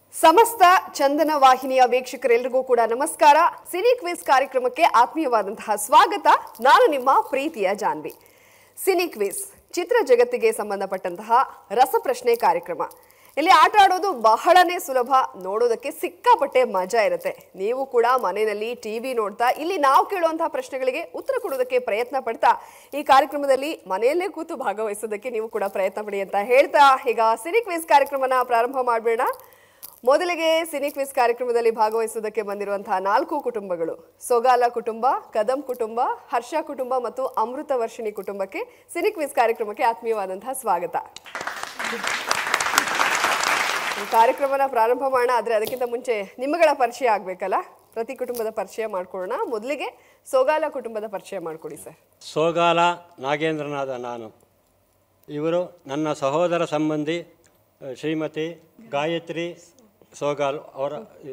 ಸಮಸ್ತ ಚಂದನ ವಾಹಿನಿಯ ವೀಕ್ಷಕರೆಲ್ಲರಿಗೂ ಕೂಡ ನಮಸ್ಕಾರ ಸಿನಿ ಕ್ವಿಜ್ ಕಾರ್ಯಕ್ರಮಕ್ಕೆ ಆತ್ಮೀಯವಾದಂತಹ ಸ್ವಾಗತ ನಾನು ನಿಮ್ಮ ಪ್ರೀತಿಯ ಜಾನ್ವಿ ಸಿನಿ ಕ್ವಿಜ್ ಚಿತ್ರ ಜಗತ್ತಿಗೆ ಸಂಬಂಧಪಟ್ಟಂತಹ ರಸಪ್ರಶ್ನೆ ಕಾರ್ಯಕ್ರಮ ಇಲ್ಲಿ ಆಟ ಆಡೋದು ಬಹಳನೇ ಸುಲಭ ನೋಡೋದಕ್ಕೆ ಸಿಕ್ಕಾಪಟ್ಟೆ ಮಜಾ ಇರುತ್ತೆ ನೀವು ಕೂಡ ಮನೆಯಲ್ಲಿ ಟಿವಿ ನೋಡ್ತಾ ಇಲ್ಲಿ ನಾವು ಕೇಳುವಂತಹ ಪ್ರಶ್ನೆಗಳಿಗೆ ಉತ್ತರ ಕೊಡೋದಕ್ಕೆ ಪ್ರಯತ್ನ ಪಡ್ತಾ ಈ ಕಾರ್ಯಕ್ರಮದಲ್ಲಿ ಮನೆಯಲ್ಲೇ ಕೂತು ಭಾಗವಹಿಸೋದಕ್ಕೆ ನೀವು ಕೂಡ ಪ್ರಯತ್ನ ಪಡಿ ಅಂತ ಹೇಳ್ತಾ ಈಗ ಸಿನಿ ಕ್ವಿಜ್ ಕಾರ್ಯಕ್ರಮನ ಪ್ರಾರಂಭ ಮಾಡಬೇಡ ಮೊದಲಿಗೆ ಸಿನಿ ಕ್ವಿಜ್ ಕಾರ್ಯಕ್ರಮದಲ್ಲಿ ಭಾಗವಹಿಸುವುದಕ್ಕೆ ಬಂದಿರುವಂತಹ ನಾಲ್ಕು ಕುಟುಂಬಗಳು ಸೊಗಾಲ ಕುಟುಂಬ ಕದಂ ಕುಟುಂಬ ಹರ್ಷ ಕುಟುಂಬ ಮತ್ತು ಅಮೃತ ವರ್ಷಿಣಿ ಕುಟುಂಬಕ್ಕೆ ಸಿನಿ ಕ್ವಿಜ್ ಕಾರ್ಯಕ್ರಮಕ್ಕೆ ಆತ್ಮೀಯವಾದಂತಹ ಸ್ವಾಗತ ಈ ಕಾರ್ಯಕ್ರಮನ ಪ್ರಾರಂಭ ಮಾಡೋಣ ಆದರೆ ಅದಕ್ಕಿಂತ ಮುಂಚೆ ನಿಮ್ಮಗಳ ಪರಿಚಯ ಆಗಬೇಕಲ್ಲ ಪ್ರತಿ ಕುಟುಂಬದ ಪರಿಚಯ ಮಾಡ್ಕೊಳ್ಳೋಣ ಮೊದಲಿಗೆ ಸೊಗಾಲ ಕುಟುಂಬದ ಪರಿಚಯ ಮಾಡ್ಕೊಡಿ ಸರ್ ಸೋಗಾಲ ನಾಗೇಂದ್ರನಾದ ನಾನು ಇವರು ನನ್ನ ಸಹೋದರ ಸಂಬಂಧಿ ಅ, ಶ್ರೀಮತಿ ಗಾಯತ್ರಿ ಸೋಗಾಲ್ ಅವರ ಇ-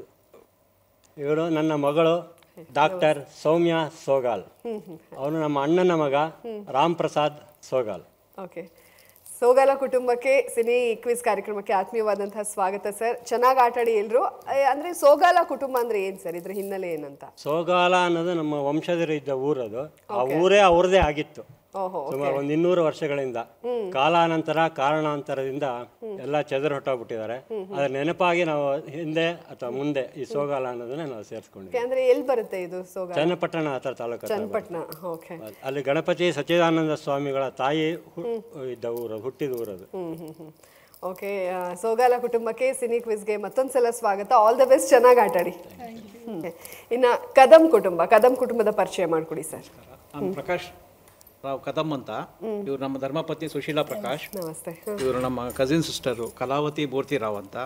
ಇವರು ನನ್ನ ಮಗಳು ಡಾಕ್ಟರ್ ಸೌಮ್ಯ ಸೋಗಾಲ್ ಅವನು ನಮ್ಮ ಅಣ್ಣನ ಮಗ ರಾಮ್ ಪ್ರಸಾದ್ ಸೋಗಾಲ್ ಓಕೆ ಸೋಗಾಲ ಕುಟುಂಬಕ್ಕೆ ಸಿನಿ ಕ್ವಿಜ್ ಕಾರ್ಯಕ್ರಮಕ್ಕೆ ಆತ್ಮೀಯವಾದಂತಹ ಸ್ವಾಗತ ಸರ್ ಚೆನ್ನಾಗಿ ಆಟಾಡಿ ಎಲ್ರು ಏ, ಅಂದ್ರೆ ಸೋಗಾಲ ಕುಟುಂಬ ಅಂದ್ರೆ ಏನ್ ಸರ್ ಇದ್ರ ಹಿನ್ನೆಲೆ ಏನಂತ ಸೋಗಾಲ ಅನ್ನೋದು ನಮ್ಮ ವಂಶಜರು ಇದ್ದ ಊರದು ಆ ಊರೇ ಅವ್ರದೇ ಆಗಿತ್ತು ಓಹೋ ಸುಮಾರು ಒಂದು ಇನ್ನೂರು ವರ್ಷಗಳಿಂದ ಕಾಲಾನಂತರ ಕಾರಣಾಂತರದಿಂದ ಎಲ್ಲ ಚೆದರು ಹೊಟ್ಟೋಗ್ಬಿಟ್ಟಿದ್ದಾರೆ ಅದ್ರ ನೆನಪಾಗಿ ನಾವು ಹಿಂದೆ ಅಥವಾ ಮುಂದೆ ಈ ಸೋಗಾಲ ಅನ್ನೋದನ್ನ ನಾವು ಸೇರಿಸ್ಕೊಂಡಿದ್ದೀವಿ Okay, ಅಂದ್ರೆ ಎಲ್ಲಿ ಬರುತ್ತೆ ಇದು ಸೋಗಾಲ ಚನ್ನಪಟ್ಟಣ ಹತ್ರ ತಾಲೂಕು ಹತ್ರ ಚನ್ನಪಟ್ಟಣ ಓಕೆ ಬರುತ್ತೆ. ಅಲ್ಲಿ ಗಣಪತಿ ಸಚ್ಚಿದಾನಂದ ಸ್ವಾಮಿಗಳ ತಾಯಿ ಹು- ಇದ್ದ ಊರದು ಹುಟ್ಟಿದ ಊರದು ಹ್ಮ್ ಹ್ಮ್ ಹ್ಮ್ ಓಕೆ ಸೋಗಾಲ ಕುಟುಂಬಕ್ಕೆ ಸಿನಿ ಕ್ವಿಜ್ಗೆ ಮತ್ತೊಂದ್ಸಲ ಸ್ವಾಗತ ಆಲ್ ದ ಬೆಸ್ಟ್ ಚೆನ್ನಾಗಿ ಆಟಾಡಿ ಹ್ಮ್. ಇನ್ನ ಕದಂ ಕುಟುಂಬ ಕದಂ ಕುಟುಂಬದ ಪರಿಚಯ ಮಾಡ್ಕೊಡಿ ಸರ್ ನಾನು ಪ್ರಕಾಶ್ ರಾವ್ ಕದಮ್ ಅಂತ ಇವ್ರು ನಮ್ಮ ಧರ್ಮಪತ್ನಿ ಸುಶೀಲಾ ಪ್ರಕಾಶ್ ನಮಸ್ತೆ ಹ್ಮ್. ಇವರು ನಮ್ಮ ಕಸಿನ್ ಸಿಸ್ಟರು ಕಲಾವತಿ ಮೂರ್ತಿ ರಾವ್ ಅಂತ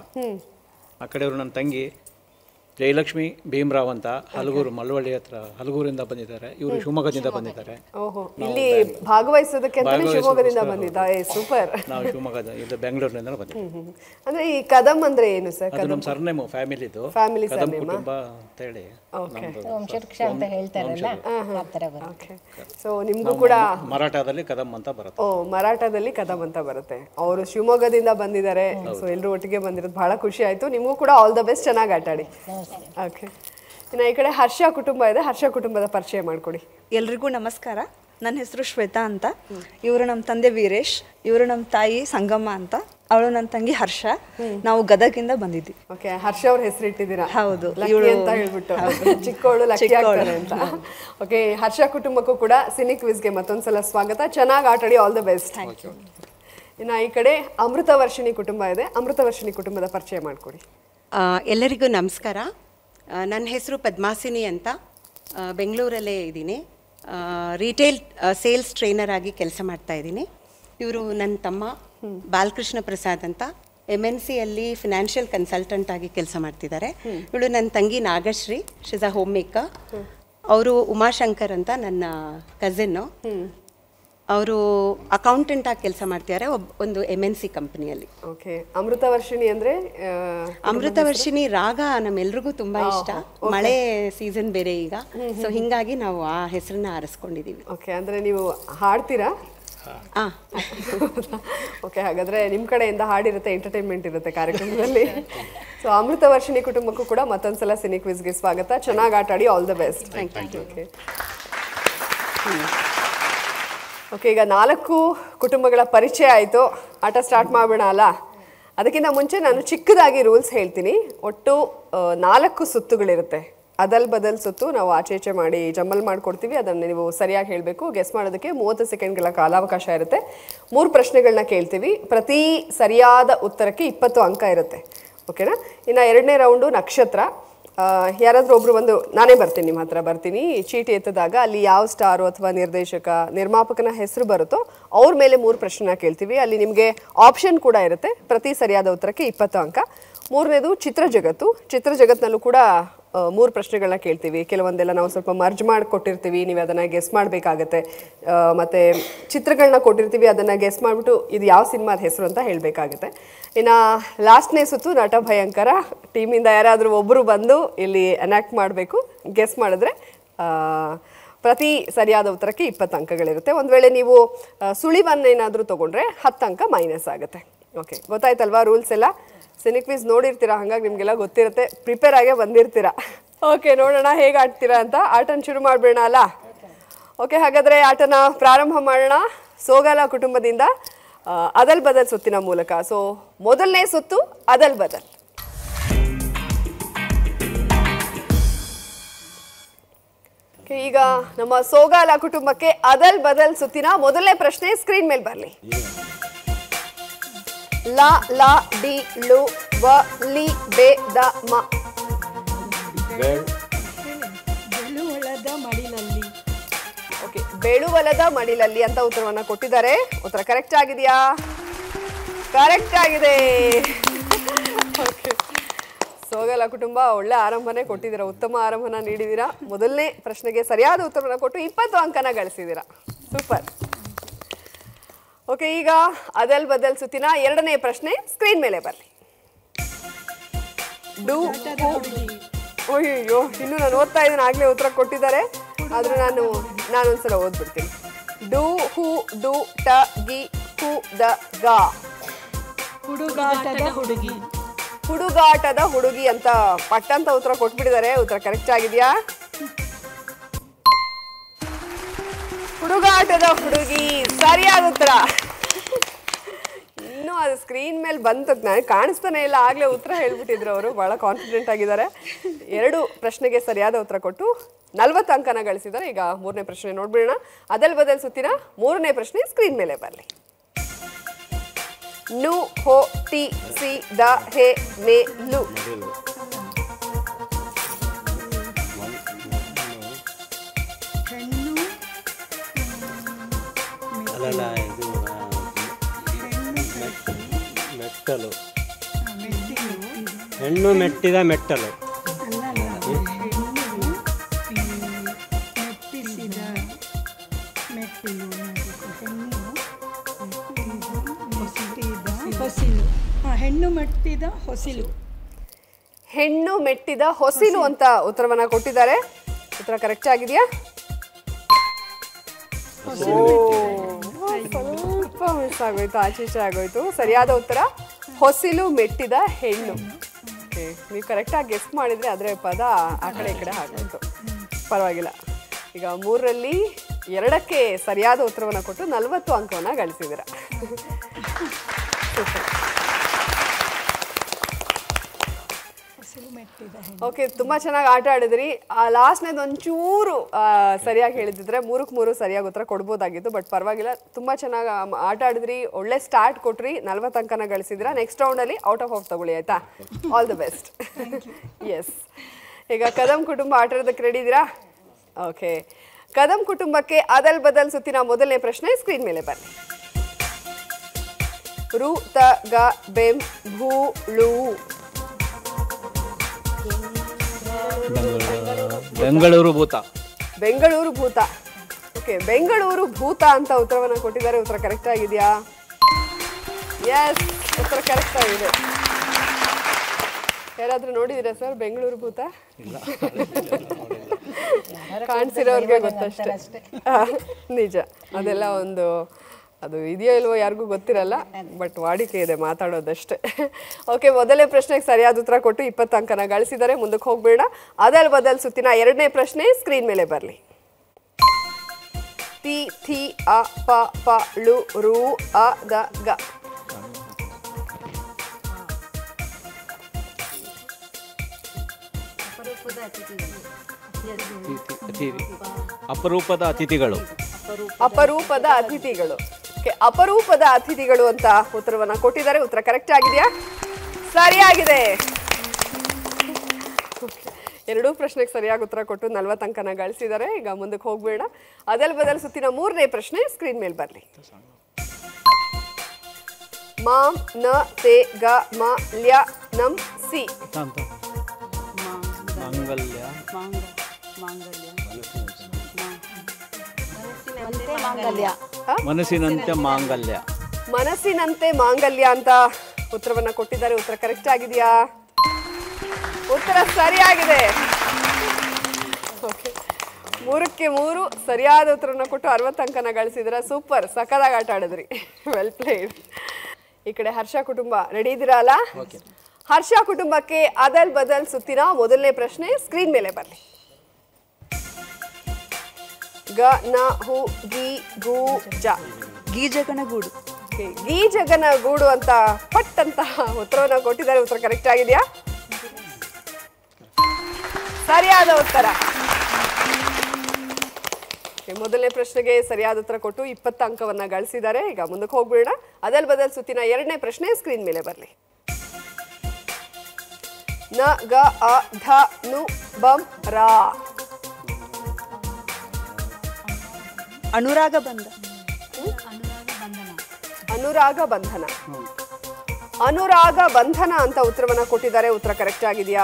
ಆ ಕಡೆಯವರು ನನ್ನ ತಂಗಿ ಜಯಲಕ್ಷ್ಮಿ ಭೀಮರಾವ್ ಅಂತ ಹಲಗೂರು ಮಳವಳ್ಳಿ ಹತ್ರ ಹಲಗೂರಿಂದ ಬಂದಿದ್ದಾರೆ ಇವರು ಶಿವಮೊಗ್ಗದಿಂದ ಬಂದಿದ್ದಾರೆ ಓಹೋ ಇಲ್ಲಿ ಭಾಗವಹಿಸೋದಕ್ಕೆ ಅಂತಾನೆ ಶಿವಮೊಗ್ಗದಿಂದ ಬಂದಿದ್ದ ಏ ಸೂಪರ್ ನಾವು ಶಿವಮೊಗ್ಗದ ಇದು ಬೆಂಗಳೂರಿನಿಂದ ಬಂದಿದ್ದೀವಿ ಅಂದ್ರೆ ಈ ಕದಂ ಅಂದ್ರೆ ಏನು ಸರ್ ಅದು ನಮ್ಮ ಸರ್ನೇಮು ಫ್ಯಾಮಿಲಿದು ಫ್ಯಾಮಿಲಿ ಕದಮ್ ಕುಟುಂಬ ಅಂತೇಳಿ ಓಕೆ ವಂಶವೃಕ್ಷ ಅಂತ ಹೇಳ್ತಾರಲ್ಲ ಆ ಥರ ಬರುತ್ತೆ ಓಕೆ ಸೊ ನಿಮ್ಗೂ ಕೂಡ ಮರಾಠದಲ್ಲಿ ಕದಮ್ ಅಂತ ಬರುತ್ತೆ ಓ ಮರಾಠದಲ್ಲಿ ಕದಂ ಅಂತ ಬರುತ್ತೆ ಅವರು ಶಿವಮೊಗ್ಗದಿಂದ ಬಂದಿದ್ದಾರೆ ಸೊ ಎಲ್ಲರೂ ಒಟ್ಟಿಗೆ ಬಂದಿರೋದು ಬಹಳ ಖುಷಿ ಆಯ್ತು ನಿಮಗೂ ಕೂಡ ಆಲ್ ದ ಬೆಸ್ಟ್ ಚೆನ್ನಾಗಿ ಆಟಾಡಿ ಓಕೆ ಇನ್ನು ಈ ಕಡೆ ಹರ್ಷ ಕುಟುಂಬ ಇದೆ ಹರ್ಷ ಕುಟುಂಬದ ಪರಿಚಯ ಮಾಡ್ಕೊಡಿ ಎಲ್ರಿಗೂ ನಮಸ್ಕಾರ ನನ್ನ ಹೆಸರು ಶ್ವೇತಾ ಅಂತ ಇವರು ನಮ್ಮ ತಂದೆ ವೀರೇಶ್ ಇವರು ನಮ್ಮ ತಾಯಿ ಸಂಗಮ್ಮ ಅಂತ ಅವಳು ನನ್ನ ತಂಗಿ ಹರ್ಷ ನಾವು ಗದಗಿಂದ ಬಂದಿದ್ವಿ ಓಕೆ ಹರ್ಷ ಅವ್ರ ಹೆಸರಿಟ್ಟಿದ್ದೀರಾ ಹೌದು, ಲಕ್ಕಿ ಇವ್ಳು- ಅಂತ ಹೇಳ್ಬಿಟ್ಟು ಚಿಕ್ಕವಳು ಲಕ್ಕಿ ಚಿಕ್ಕವಳು. ಆಗ್ತಾರೆ ಅಂತ ಓಕೆ ಹರ್ಷ ಕುಟುಂಬಕ್ಕೂ ಕೂಡ ಸಿನಿ ಕ್ವಿಜ್ಗೆ ಮತ್ತೊಂದ್ಸಲ ಸ್ವಾಗತ ಚೆನ್ನಾಗಿ ಆಟಾಡಿ ಆಲ್ ದ ಬೆಸ್ಟ್ ಇನ್ನು ಈ ಕಡೆ ಅಮೃತ ವರ್ಷಿಣಿ ಕುಟುಂಬ ಇದೆ ಅಮೃತ ವರ್ಷಿಣಿ ಕುಟುಂಬದ ಪರಿಚಯ ಮಾಡ್ಕೊಡಿ ಆ, ಎಲ್ಲರಿಗೂ ನಮಸ್ಕಾರ ಆ, ನನ್ನ ಹೆಸರು ಪದ್ಮಾಸಿನಿ ಅಂತ ಆ, ಬೆಂಗಳೂರಲ್ಲೇ ಇದ್ದೀನಿ ರಿಟೇಲ್ ಸೇಲ್ಸ್ ಟ್ರೈನರ್ ಆಗಿ ಕೆಲಸ ಮಾಡ್ತಾ ಇದ್ದೀನಿ ಇವರು ನನ್ನ ತಮ್ಮ ಬಾಲಕೃಷ್ಣ ಪ್ರಸಾದ್ ಅಂತ ಎಮ್ ಎನ್ ಸಿಯಲ್ಲಿ ಫಿನಾನ್ಷಿಯಲ್ ಕನ್ಸಲ್ಟೆಂಟ್ ಆಗಿ ಕೆಲಸ ಮಾಡ್ತಿದ್ದಾರೆ ಇವಳು ನನ್ನ ತಂಗಿ Nagashree she's a homemaker ಅವರು ಉಮಾಶಂಕರ್ ಅಂತ ನನ್ನ ಕಸಿನ್ನು ಅವರು ಅಕೌಂಟೆಂಟ್ ಆಗಿ ಕೆಲಸ ಮಾಡ್ತಿದ್ದಾರೆ ಒಬ್ ಒಂದು ಎಮ್ ಎನ್ ಸಿ ಕಂಪನಿಯಲ್ಲಿ ಓಕೆ ಅಮೃತ ವರ್ಷಿಣಿ ಅಂದ್ರೆ ಆ, ಅಮೃತ ವರ್ಷಿಣಿ ರಾಗ ನಮ್ಮೆಲ್ರಿಗೂ ತುಂಬಾ ಇಷ್ಟ ಮಳೆ ಸೀಸನ್ ಬೇರೆ ಈಗ ಸೊ ಹಿಂಗಾಗಿ ನಾವು ಆ ಹೆಸರನ್ನ ಆರಿಸ್ಕೊಂಡಿದೀವಿ ಓಕೆ ಅಂದ್ರೆ ನೀವು ಹಾಡ್ತೀರಾ ಆ ಓಕೆ ಹಾಗಾದ್ರೆ ನಿಮ್ ಕಡೆಯಿಂದ ಹಾಡಿರುತ್ತೆ ಎಂಟರ್ಟೈನ್ಮೆಂಟ್ ಇರುತ್ತೆ ಕಾರ್ಯಕ್ರಮದಲ್ಲಿ ಸೊ ಅಮೃತ ವರ್ಷಿಣಿ ಕುಟುಂಬಕ್ಕೂ ಕೂಡ ಮತ್ತೊಂದ್ಸಲ ಸಿನಿ ಕ್ವಿಜ್ಗೆ ಸ್ವಾಗತ ಚೆನ್ನಾಗಿ ಆಟಾಡಿ all the best okay okay ಈಗ ನಾಲ್ಕು ಕುಟುಂಬಗಳ ಪರಿಚಯ ಆಯಿತು ಆಟ ಸ್ಟಾರ್ಟ್ ಮಾಡೋಣ ಅಲ್ಲ ಅದಕ್ಕಿಂತ ಮುಂಚೆ ನಾನು ಚಿಕ್ಕದಾಗಿ ರೂಲ್ಸ್ ಹೇಳ್ತೀನಿ ಒಟ್ಟು ಆ, ನಾಲ್ಕು ಸುತ್ತುಗಳಿರುತ್ತೆ ಅದಲ್ ಬದಲ್ ಸುತ್ತು ನಾವು ಆಚೆ ಈಚೆ ಮಾಡಿ ಜಂಬಲ್ ಮಾಡ್ಕೊಡ್ತೀವಿ ಅದನ್ನು ನೀವು ಸರಿಯಾಗಿ ಹೇಳಬೇಕು ಗೆಸ್ ಮಾಡೋದಕ್ಕೆ ಮೂವತ್ತು ಸೆಕೆಂಡ್ಗಳ ಕಾಲಾವಕಾಶ ಇರುತ್ತೆ ಮೂರು ಪ್ರಶ್ನೆಗಳನ್ನ ಕೇಳ್ತೀವಿ ಪ್ರತಿ ಸರಿಯಾದ ಉತ್ತರಕ್ಕೆ ಇಪ್ಪತ್ತು ಅಂಕ ಇರುತ್ತೆ ಓಕೆನಾ ಇನ್ನು ಎರಡನೇ ರೌಂಡು ನಕ್ಷತ್ರ ಆ, ಯಾರಾದ್ರೂ ಒಬ್ರು ಬಂದು ನಾನೇ ಬರ್ತೀನಿ ನಿಮ್ಮ ಹತ್ರ ಬರ್ತೀನಿ ಚೀಟಿ ಎತ್ತದಾಗ ಅಲ್ಲಿ ಯಾವ ಸ್ಟಾರು ಅಥವಾ ನಿರ್ದೇಶಕ ನಿರ್ಮಾಪಕನ ಹೆಸರು ಬರುತ್ತೋ ಅವ್ರ ಮೇಲೆ ಮೂರು ಪ್ರಶ್ನೆನ ಕೇಳ್ತೀವಿ ಅಲ್ಲಿ ನಿಮಗೆ ಆಪ್ಷನ್ ಕೂಡ ಇರುತ್ತೆ ಪ್ರತಿ ಸರಿಯಾದ ಉತ್ತರಕ್ಕೆ ಇಪ್ಪತ್ತು ಅಂಕ ಮೂರನೇದು ಚಿತ್ರ ಜಗತ್ತು ಚಿತ್ರ ಜಗತ್ನಲ್ಲೂ ಕೂಡ ಮೂರು ಪ್ರಶ್ನೆಗಳನ್ನ ಕೇಳ್ತೀವಿ ಕೆಲವೊಂದೆಲ್ಲ ನಾವು ಸ್ವಲ್ಪ ಮರ್ಜ್ ಮಾಡಿ ಕೊಟ್ಟಿರ್ತೀವಿ ನೀವು ಅದನ್ನು ಗೆಸ್ ಮಾಡಬೇಕಾಗತ್ತೆ ಮತ್ತು ಚಿತ್ರಗಳನ್ನ ಕೊಟ್ಟಿರ್ತೀವಿ ಅದನ್ನು ಗೆಸ್ ಮಾಡಿಬಿಟ್ಟು ಇದು ಯಾವ ಸಿನಿಮಾದ ಹೆಸರು ಅಂತ ಹೇಳಬೇಕಾಗತ್ತೆ ಇನ್ನು ಲಾಸ್ಟ್ನೇ ಸುತ್ತು ನಟ ಭಯಂಕರ ಟೀಮಿಂದ ಯಾರಾದರೂ ಒಬ್ಬರು ಬಂದು ಇಲ್ಲಿ ಅನ್ಯಾಕ್ಟ್ ಮಾಡಬೇಕು ಗೆಸ್ ಮಾಡಿದ್ರೆ ಆ, ಪ್ರತಿ ಸರಿಯಾದ ಉತ್ತರಕ್ಕೆ ಇಪ್ಪತ್ತು ಅಂಕಗಳಿರುತ್ತೆ ಒಂದು ವೇಳೆ ನೀವು ಆ, ಸುಳಿವನ್ನೇನಾದರೂ ತೊಗೊಂಡ್ರೆ ಹತ್ತು ಅಂಕ ಮೈನಸ್ ಆಗುತ್ತೆ ಓಕೆ ಗೊತ್ತಾಯ್ತಲ್ವಾ ರೂಲ್ಸ್ ಎಲ್ಲ ಸಿನಿಕ್ ಕ್ವಿಸ್ ನೋಡಿರ್ತೀರಾ ಹಾಗಾಗಿ ನಿಮಗೆಲ್ಲ ಗೊತ್ತಿರುತ್ತೆ ಪ್ರಿಪೇರ್ ಆಗೇ ಬಂದಿರ್ತೀರಾ ಓಕೆ ನೋಡೋಣ ಹೇಗೆ ಆಡ್ತೀರಾ ಅಂತ ಆಟನ ಶುರು ಮಾಡ್ಬೇಡ ಅಲ್ಲ ಓಕೆ ಹಾಗಾದರೆ ಆಟನ ಪ್ರಾರಂಭ ಮಾಡೋಣ ಸೋಗಾಲ ಕುಟುಂಬದಿಂದ ಆ, ಅದಲ್ ಬದಲ್ ಸುತ್ತಿನ ಮೂಲಕ ಸೊ ಮೊದಲನೇ ಸುತ್ತು ಅದಲ್ ಬದಲ್ Okay, ಈಗ ನಮ್ಮ ಸೋಗಾಲ ಕುಟುಂಬಕ್ಕೆ ಅದಲ್ ಬದಲ್ ಸುತ್ತಿನ ಮೊದಲನೇ ಪ್ರಶ್ನೆ ಸ್ಕ್ರೀನ್ ಮೇಲೆ ಬರಲಿ ಲ ಲ ಡಿ ಲು ವ ಲಿ ಬೆ ದ ಮ ಬೇಳ್ ಓಕೆ ಬೆಳುವಲದ ಮಡಿಲಲ್ಲಿ ಅಂತ ಉತ್ತರವನ್ನ ಕೊಟ್ಟಿದ್ದಾರೆ ಉತ್ತರ ಕರೆಕ್ಟ್ ಆಗಿದೆಯಾ ಕರೆಕ್ಟ್ ಆಗಿದೆ Okay. ಸೋಗಲ ಕುಟುಂಬ ಒಳ್ಳೆ ಆರಂಭನೆ ಕೊಟ್ಟಿದ್ದೀರಾ ಉತ್ತಮ ಆರಂಭನ ನೀಡಿದ್ದೀರಾ ಮೊದಲನೇ ಪ್ರಶ್ನೆಗೆ ಸರಿಯಾದ ಉತ್ತರವನ್ನು ಕೊಟ್ಟು ಇಪ್ಪತ್ತು ಅಂಕನ ಗಳಿಸಿದ್ದೀರಾ ಸೂಪರ್ ಓಕೆ ಈಗ ಅದಲ್ ಬದಲ್ ಸುತ್ತಿನ ಎರಡನೇ ಪ್ರಶ್ನೆ ಸ್ಕ್ರೀನ್ ಮೇಲೆ ಬರಲಿ ಡು ಹೂ ಅಯ್ಯೋ ಇನ್ನು ನಾನು ಓದ್ತಾ ಇದ್ದೀನಿ ಆಗಲೇ ಉತ್ತರ ಕೊಟ್ಟಿದ್ದಾರೆ ಆದ್ರೆ ನಾನು ನಾನೊಂದ್ಸಲ ಓದ್ಬಿಡ್ತೀನಿ ಡು ಹು ಡು ಟ ಗಿ ಹು ದ ಗ ಹುಡುಗಾಟದ ಹುಡುಗಿ ಹುಡುಗಾಟದ ಹುಡುಗಿ ಅಂತ ಪಟ್ಟಂತ ಉತ್ತರ ಕೊಟ್ಬಿಟ್ಟಿದ್ದಾರೆ ಉತ್ತರ ಕರೆಕ್ಟ್ ಆಗಿದೆಯಾ ಹುಡುಗಾಟದ ಹುಡುಗಿ ಸರಿಯಾದ ಉತ್ತರ ಇನ್ನೂ ಅದು ಸ್ಕ್ರೀನ್ ಮೇಲೆ ಬಂತು ನನಗೆ ಕಾಣಿಸ್ತಾನೆ ಇಲ್ಲ ಆಗಲೇ ಉತ್ತರ ಹೇಳ್ಬಿಟ್ಟಿದ್ರು ಅವರು ಬಹಳ ಕಾನ್ಫಿಡೆಂಟ್ ಆಗಿದ್ದಾರೆ ಎರಡು ಪ್ರಶ್ನೆಗೆ ಸರಿಯಾದ ಉತ್ತರ ಕೊಟ್ಟು ನಲ್ವತ್ತು ಅಂಕನ ಗಳಿಸಿದ್ದಾರೆ ಈಗ ಮೂರನೇ ಪ್ರಶ್ನೆ ನೋಡ್ಬಿಡೋಣ ಅದಲ್ ಬದಲ್ ಸುತ್ತಿನ ಮೂರನೇ ಪ್ರಶ್ನೆ ಸ್ಕ್ರೀನ್ ಮೇಲೆ ಬರಲಿ ನು ಹೋ ಟಿ ಸಿ ದ ಹೆ ನೆ ಲು ಅಲ್ಲಲ್ಲ ಇದು ಆ, ಮೆಟ್- ಮೆಟ್ಟಲು ಹೆಣ್ಣು ಮೆಟ್ಟಿದ ಮೆಟ್ಟಲು ಮೆಟ್ಟಿಸಿದ ಮೆಟ್ಟಿಲು ಹೆಣ್ಣು ಮೆಟ್ಟಿದ ಹೊಸಿಲು ಹಾಂ ಹೆಣ್ಣು ಮೆಟ್ಟಿದ ಹೊಸಿಲು ಹೆಣ್ಣು ಮೆಟ್ಟಿದ ಹೊಸಿಲು ಅಂತ ಉತ್ತರವನ್ನ ಕೊಟ್ಟಿದ್ದಾರೆ ಉತ್ತರ ಕರೆಕ್ಟ್ ಆಗಿದೆಯಾ ಓ, ಸ್ವಲ್ಪ ಮಿಸ್ ಆಗೋಯ್ತು ಆಚೆ ಈಚೆ ಆಗೋಯ್ತು ಸರಿಯಾದ ಉತ್ತರ ಹೊಸಿಲು ಮೆಟ್ಟಿದ ಹೆಣ್ಣು Okay, ನೀವು ಕರೆಕ್ಟಾಗಿ ಗೆಸ್ ಮಾಡಿದ್ರೆ ಅದರ ಪದ ಆ ಕಡೆ ಈ ಕಡೆ ಆಗೋಯ್ತು ಪರವಾಗಿಲ್ಲ ಈಗ ಮೂರರಲ್ಲಿ ಎರಡಕ್ಕೆ ಸರಿಯಾದ ಉತ್ತರವನ್ನು ಕೊಟ್ಟು ನಲವತ್ತು ಅಂಕವನ್ನು ಗಳಿಸಿದ್ದೀರಾ ಹೊಸಿಲು ಮೆಟ್ಟಿದ ಓಕೆ ತುಂಬಾ ಚೆನ್ನಾಗಿ ಆಟ ಆಡಿದ್ರಿ ಆ ಲಾಸ್ಟ್ನೇದು ಒಂಚೂರು ಆ, ಸರಿಯಾಗಿ ಹೇಳಿದ್ರೆ ಮೂರಕ್ಕೆ ಮೂರು ಸರಿಯಾಗಿ ಉತ್ತರ ಕೊಡ್ಬೋದಾಗಿತ್ತು ಬಟ್ ಪರವಾಗಿಲ್ಲ ತುಂಬಾ ಚೆನ್ನಾಗಿ ಆಟ ಆಡಿದ್ರಿ ಒಳ್ಳೆ ಸ್ಟಾರ್ಟ್ ಕೊಟ್ರಿ ನಲ್ವತ್ತು ಅಂಕನ ಗಳಿಸಿದ್ರ ನೆಕ್ಸ್ಟ್ ರೌಂಡಲ್ಲಿ ಔಟ್ ಆಫ್ ಆಫ್ ತಗೊಳ್ಳಿ ಆಯ್ತಾ ಆಲ್ ದ ಬೆಸ್ಟ್ ಎಸ್ ಈಗ ಕದಂ ಕುಟುಂಬ ಆಟ ಆಡೋದಕ್ಕೆ ರೆಡಿ ಇದ್ದೀರಾ ಓಕೆ ಕದಂ ಕುಟುಂಬಕ್ಕೆ ಅದಲ್ ಬದಲ್ ಸುತ್ತಿನ ಮೊದಲನೇ ಪ್ರಶ್ನೆ ಸ್ಕ್ರೀನ್ ಮೇಲೆ ಬನ್ನಿ ರು ತ ಗ ಬೆಂ ಭೂ ಳು ಬೆಂಗಳೂರು ಭೂತ ಬೆಂಗಳೂರು ಭೂತ ಓಕೆ ಬೆಂಗಳೂರು ಭೂತ ಅಂತ ಉತ್ತರವನ್ನ ಕೊಟ್ಟಿದ್ದಾರೆ ಉತ್ತರ ಕರೆಕ್ಟ್ ಆಗಿದೆಯಾ ಎಸ್ ಉತ್ತರ ಕರೆಕ್ಟ್ ಆಗಿದೆ ಯಾರಾದ್ರೂ ನೋಡಿದ್ದೀರಾ ಸರ್ ಬೆಂಗಳೂರು ಭೂತ ಕಾಣಿಸಿರೋರ್ಗೆ ಗೊತ್ತಷ್ಟೇ ಆ, ನಿಜ ಅದೆಲ್ಲ ಒಂದು ಅದು ಇದೆಯೋ ಇಲ್ವೋ ಯಾರಿಗೂ ಗೊತ್ತಿರಲ್ಲ ಬಟ್ ವಾಡಿಕೆ ಇದೆ ಮಾತಾಡೋದಷ್ಟೇ ಓಕೆ ಮೊದಲನೇ ಪ್ರಶ್ನೆಗೆ ಸರಿಯಾದ ಉತ್ತರ ಕೊಟ್ಟು ಇಪ್ಪತ್ತು ಅಂಕನ ಗಳಿಸಿದ್ದಾರೆ ಮುಂದಕ್ಕೆ ಹೋಗ್ಬೇಡ ಅದಲ್ ಬದಲ್ ಸುತ್ತಿನ ಎರಡನೇ ಪ್ರಶ್ನೆ ಸ್ಕ್ರೀನ್ ಮೇಲೆ ಬರಲಿ ತಿ ಥಿ ಅ ಪ ಪ ಳು ರು ಅ ದ ಗ ಅತಿಥಿ ಅಪರೂಪದ ಅತಿಥಿಗಳು ಅಪರೂಪದ ಅತಿಥಿಗಳು Okay, ಅಪರೂಪದ ಅತಿಥಿಗಳು ಅಂತ ಉತ್ತರವನ್ನ ಕೊಟ್ಟಿದ್ದಾರೆ ಉತ್ತರ ಕರೆಕ್ಟ್ ಆಗಿದೆಯಾ ಸರಿಯಾಗಿದೆ Okay, ಎರಡೂ ಪ್ರಶ್ನೆಗೆ ಸರಿಯಾಗಿ ಉತ್ತರ ಕೊಟ್ಟು ನಲ್ವತ್ತು ಅಂಕನ ಗಳಿಸಿದ್ದಾರೆ ಈಗ ಮುಂದಕ್ಕೆ ಹೋಗ್ಬೇಡ ಅದಲ್ ಬದಲ್ ಸುತ್ತಿನ ಮೂರನೇ ಪ್ರಶ್ನೆ ಸ್ಕ್ರೀನ್ ಮೇಲೆ ಬರಲಿ ಮಾಂ ನ ತೇ ಗ ಮ ಲ್ಯ ನಂ ಸಿ ಅಂತ ಮಾಂಗಲ್ಯ ಮನಸ್ಸಿನಂತೆ ಮಾಂಗಲ್ಯ ಮನಸ್ಸಿನಂತೆ ಮಾಂಗಲ್ಯ ಅಂತ ಉತ್ತರವನ್ನ ಕೊಟ್ಟಿದ್ದಾರೆ ಉತ್ತರ ಕರೆಕ್ಟ್ ಆಗಿದೆಯಾ ಉತ್ತರ ಸರಿಯಾಗಿದೆ Okay. ಮೂರಕ್ಕೆ ಮೂರು ಸರಿಯಾದ ಉತ್ತರವನ್ನು ಕೊಟ್ಟು ಅರವತ್ತು ಅಂಕನ ಗಳಿಸಿದ್ರ ಸೂಪರ್ ಸಖತ್ತಾಗಿ ಆಟ ಆಡಿದ್ರಿ ವೆಲ್ ಪ್ಲೇಡ್ ಈ ಕಡೆ ಹರ್ಷ ಕುಟುಂಬ ರೆಡಿ ಇದ್ದೀರಾ ಅಲ್ಲ ಹರ್ಷ ಕುಟುಂಬಕ್ಕೆ ಅದಲ್ ಬದಲ್ ಸುತ್ತಿನ ಮೊದಲನೇ ಪ್ರಶ್ನೆ ಸ್ಕ್ರೀನ್ ಮೇಲೆ ಬರಲಿ ಗ ನ ಹು ಗಿ ಗು ಜ ಗೀಜಗನ ಗೂಡು Okay, ಗೀಜಗನ ಗೂಡು ಅಂತ ಪಟ್ ಅಂತ ಉತ್ತರವನ್ನ ಕೊಟ್ಟಿದ್ದಾರೆ ಉತ್ತರ ಕರೆಕ್ಟ್ ಆಗಿದೆಯಾ ಸರಿಯಾದ ಉತ್ತರ Okay, ಮೊದಲನೇ ಪ್ರಶ್ನೆಗೆ ಸರಿಯಾದ ಉತ್ತರ ಕೊಟ್ಟು ಇಪ್ಪತ್ತು ಅಂಕವನ್ನ ಗಳಿಸಿದ್ದಾರೆ ಈಗ ಮುಂದಕ್ಕೆ ಹೋಗ್ಬಿಡೋಣ ಅದಲ್ ಬದಲ್ ಸುತ್ತಿನ ಎರಡನೇ ಪ್ರಶ್ನೆ ಸ್ಕ್ರೀನ್ ಮೇಲೆ ಬರಲಿ ನ ಗ ಅ ಧ ನು ಬಂ ರಾ ಅನುರಾಗ ಬಂದ ಅನುರಾಗ ಬಂಧನ ಅನುರಾಗ ಬಂಧನ ಅಂತ ಉತ್ತರವನ್ನ ಕೊಟ್ಟಿದ್ದಾರೆ ಉತ್ತರ ಕರೆಕ್ಟ್ ಆಗಿದೆಯಾ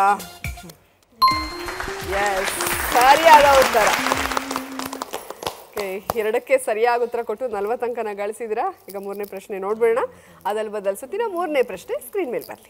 ಎಸ್ ಸರಿಯಾದ ಉತ್ತರ Okay, ಎರಡಕ್ಕೆ ಸರಿಯಾದ ಉತ್ತರ ಕೊಟ್ಟು ನಲ್ವತ್ತು ಅಂಕನ ಗಳಿಸಿದಿರಾ ಈಗ ಮೂರನೇ ಪ್ರಶ್ನೆ ನೋಡ್ಬೇಡ ಅದಲ್ ಬದಲ್ ಸುತ್ತಿನ ಮೂರನೇ ಪ್ರಶ್ನೆ ಸ್ಕ್ರೀನ್ ಮೇಲೆ ಬರಲಿ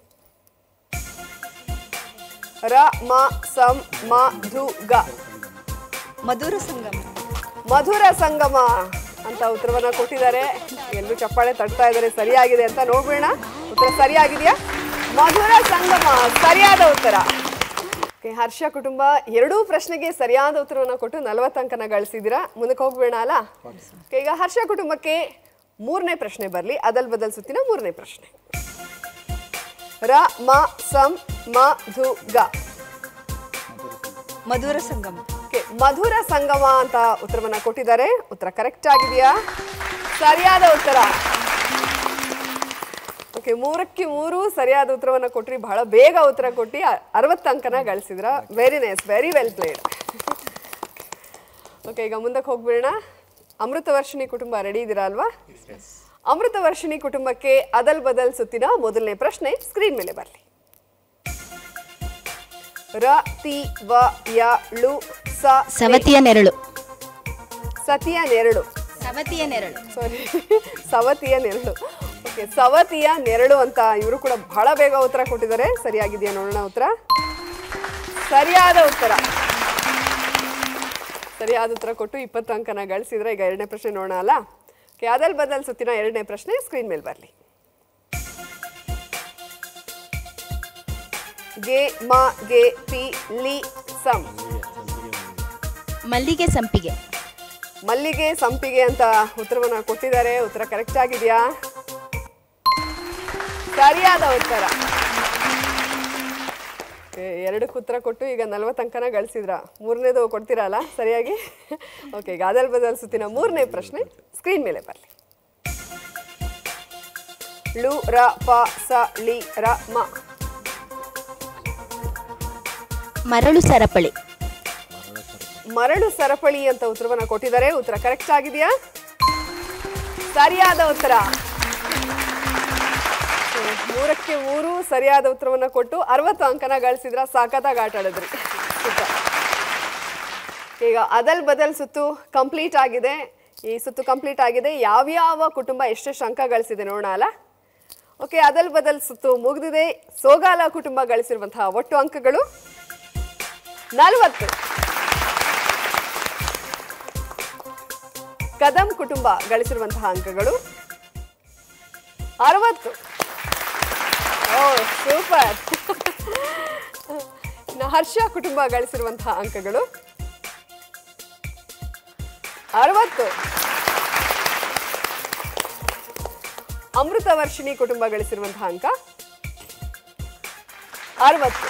ರ ಮ ಸಂ ಮ ಧು ಗ ಮಧುರ ಸಂಗಮ ಮಧುರ ಸಂಗಮ ಅಂತ ಉತ್ತರವನ್ನ ಕೊಟ್ಟಿದ್ದಾರೆ ಎಲ್ಲರೂ ಚಪ್ಪಾಳೆ ತಟ್ತಾ ಇದ್ದಾರೆ ಸರಿಯಾಗಿದೆ ಅಂತ ನೋಡ್ಬೇಡ ಉತ್ತರ ಸರಿಯಾಗಿದೆಯಾ ಮಧುರ ಸಂಗಮ ಸರಿಯಾದ ಉತ್ತರ Okay, ಹರ್ಷ ಕುಟುಂಬ ಎರಡೂ ಪ್ರಶ್ನೆಗೆ ಸರಿಯಾದ ಉತ್ತರವನ್ನ ಕೊಟ್ಟು ನಲವತ್ತು ಅಂಕನ ಗಳಿಸಿದ್ದೀರಾ ಮುಂದಕ್ಕೆ ಹೋಗ್ಬೇಡ ಅಲ್ಲ Okay, ಈಗ ಹರ್ಷ ಕುಟುಂಬಕ್ಕೆ ಮೂರನೇ ಪ್ರಶ್ನೆ ಬರಲಿ ಅದಲ್ ಬದಲ್ ಸುತ್ತಿನ ಮೂರನೇ ಪ್ರಶ್ನೆ ರ ಮ ಸಂ ಮ ಧು ಗ ಮಧುರ ಸಂಗಮ Okay, ಮಧುರ ಸಂಗಮ ಅಂತ ಉತ್ತರವನ್ನ ಕೊಟ್ಟಿದ್ದಾರೆ ಉತ್ತರ ಕರೆಕ್ಟ್ ಆಗಿದೆಯಾ ಸರಿಯಾದ ಉತ್ತರ ಓಕೆ ಮೂರಕ್ಕೆ ಮೂರು ಸರಿಯಾದ ಉತ್ತರವನ್ನ ಕೊಟ್ರಿ ಬಹಳ ಬೇಗ ಉತ್ತರ ಕೊಟ್ಟು ಅರವತ್ತು ಅಂಕನ ಗಳಿಸಿದ್ರ very nice very well played okay ಈಗ ಮುಂದಕ್ಕೆ ಹೋಗ್ಬಿಡೋಣ ಅಮೃತ ವರ್ಷಿಣಿ ಕುಟುಂಬ ರೆಡಿ ಇದ್ದೀರಾ ಅಲ್ವಾ ಅಮೃತ ವರ್ಷಿಣಿ ಕುಟುಂಬಕ್ಕೆ ಅದಲ್ ಬದಲ್ ಸುತ್ತಿನ ಮೊದಲನೇ ಪ್ರಶ್ನೆ ಸ್ಕ್ರೀನ್ ಮೇಲೆ ಬರಲಿ ರ ತಿ ವ ಯ ಳು ಸ ತೆ. ಸವತಿಯ ನೆರಳು ಸತಿಯ ನೆರಳು ಸವತಿಯ ನೆರಳು ಸಾರಿ ಸವತಿಯ ನೆರಳು ಓಕೆ ಸವತಿಯ ನೆರಳು ಅಂತ ಇವರು ಕೂಡ ಬಹಳ ಬೇಗ ಉತ್ತರ ಕೊಟ್ಟಿದ್ದಾರೆ ಸರಿಯಾಗಿದೆಯಾ ನೋಡೋಣ ಉತ್ತರ ಸರಿಯಾದ ಉತ್ತರ ಸರಿಯಾದ ಉತ್ತರ ಕೊಟ್ಟು ಇಪ್ಪತ್ತು ಅಂಕನ ಗಳಿಸಿದ್ರೆ ಈಗ ಎರಡನೇ ಪ್ರಶ್ನೆ ನೋಡೋಣ ಅಲ್ಲ ಓಕೆ ಅದಲ್ ಬದಲ್ ಸುತ್ತಿನ ಎರಡನೇ ಪ್ರಶ್ನೆ ಸ್ಕ್ರೀನ್ ಮೇಲೆ ಬರಲಿ ಗೆ ಮ ಗೆ ಪಿ ಲಿ ಸಂ ಮಲ್ಲಿಗೆ ಸಂಪಿಗೆ ಮಲ್ಲಿಗೆ ಸಂಪಿಗೆ ಅಂತ ಉತ್ತರವನ್ನ ಕೊಟ್ಟಿದ್ದಾರೆ ಉತ್ತರ ಕರೆಕ್ಟ್ ಆಗಿದೆಯಾ ಸರಿಯಾದ ಉತ್ತರ Okay, ಎರಡಕ್ಕೆ ಉತ್ತರ ಕೊಟ್ಟು ಈಗ ನಲ್ವತ್ತು ಅಂಕನ ಗಳಿಸಿದ್ರ ಮೂರನೇದು ಕೊಡ್ತೀರಲ್ಲ ಸರಿಯಾಗಿ ಓಕೆ ಈಗ ಅದಲ್ ಬದಲ್ ಸುತ್ತಿನ ಮೂರನೇ ಪ್ರಶ್ನೆ ಸ್ಕ್ರೀನ್ ಮೇಲೆ ಬರಲಿ ಲು ರ ಪ ಸ ಲಿ ರ ಮ ಮರಳು ಸರಪಳಿ ಮರಳು ಸರಪಳಿ ಅಂತ ಉತ್ತರವನ್ನ ಕೊಟ್ಟಿದ್ದಾರೆ ಉತ್ತರ ಕರೆಕ್ಟ್ ಆಗಿದೆಯಾ ಸರಿಯಾದ ಉತ್ತರ ಹ್ಮ್, ಮೂರಕ್ಕೆ ಮೂರು ಸರಿಯಾದ ಉತ್ತರವನ್ನ ಕೊಟ್ಟು ಅರವತ್ತು ಅಂಕನ ಗಳಿಸಿದ್ರ ಸಾಕತ್ತಾಗಿ ಆಟ ಆಡಿದ್ರಿ Super. ಈಗ ಅದಲ್ ಬದಲ್ ಸುತ್ತು ಕಂಪ್ಲೀಟ್ ಆಗಿದೆ ಈ ಸುತ್ತು ಕಂಪ್ಲೀಟ್ ಆಗಿದೆ ಯಾವ್ಯಾವ ಕುಟುಂಬ ಎಷ್ಟೆಷ್ಟು ಅಂಕ ಗಳಿಸಿದೆ ನೋಡೋಣ ಅಲ್ಲ ಓಕೆ ಅದಲ್ ಬದಲ್ ಸುತ್ತು ಮುಗಿದಿದೆ ಸೋಗಾಲ ಕುಟುಂಬ ಗಳಿಸಿರುವಂತಹ ಒಟ್ಟು ಅಂಕಗಳು ನಲವತ್ತು ಕದಂ ಕುಟುಂಬ ಗಳಿಸಿರುವಂತಹ ಅಂಕಗಳು ಅರವತ್ತು ಓ ಸೂಪರ್ ಇನ್ನು ಹರ್ಷ ಕುಟುಂಬ ಗಳಿಸಿರುವಂತಹ ಅಂಕಗಳು ಅರವತ್ತು ಅಮೃತ ವರ್ಷಿಣಿ ಕುಟುಂಬ ಗಳಿಸಿರುವಂತಹ ಅಂಕ ಅರವತ್ತು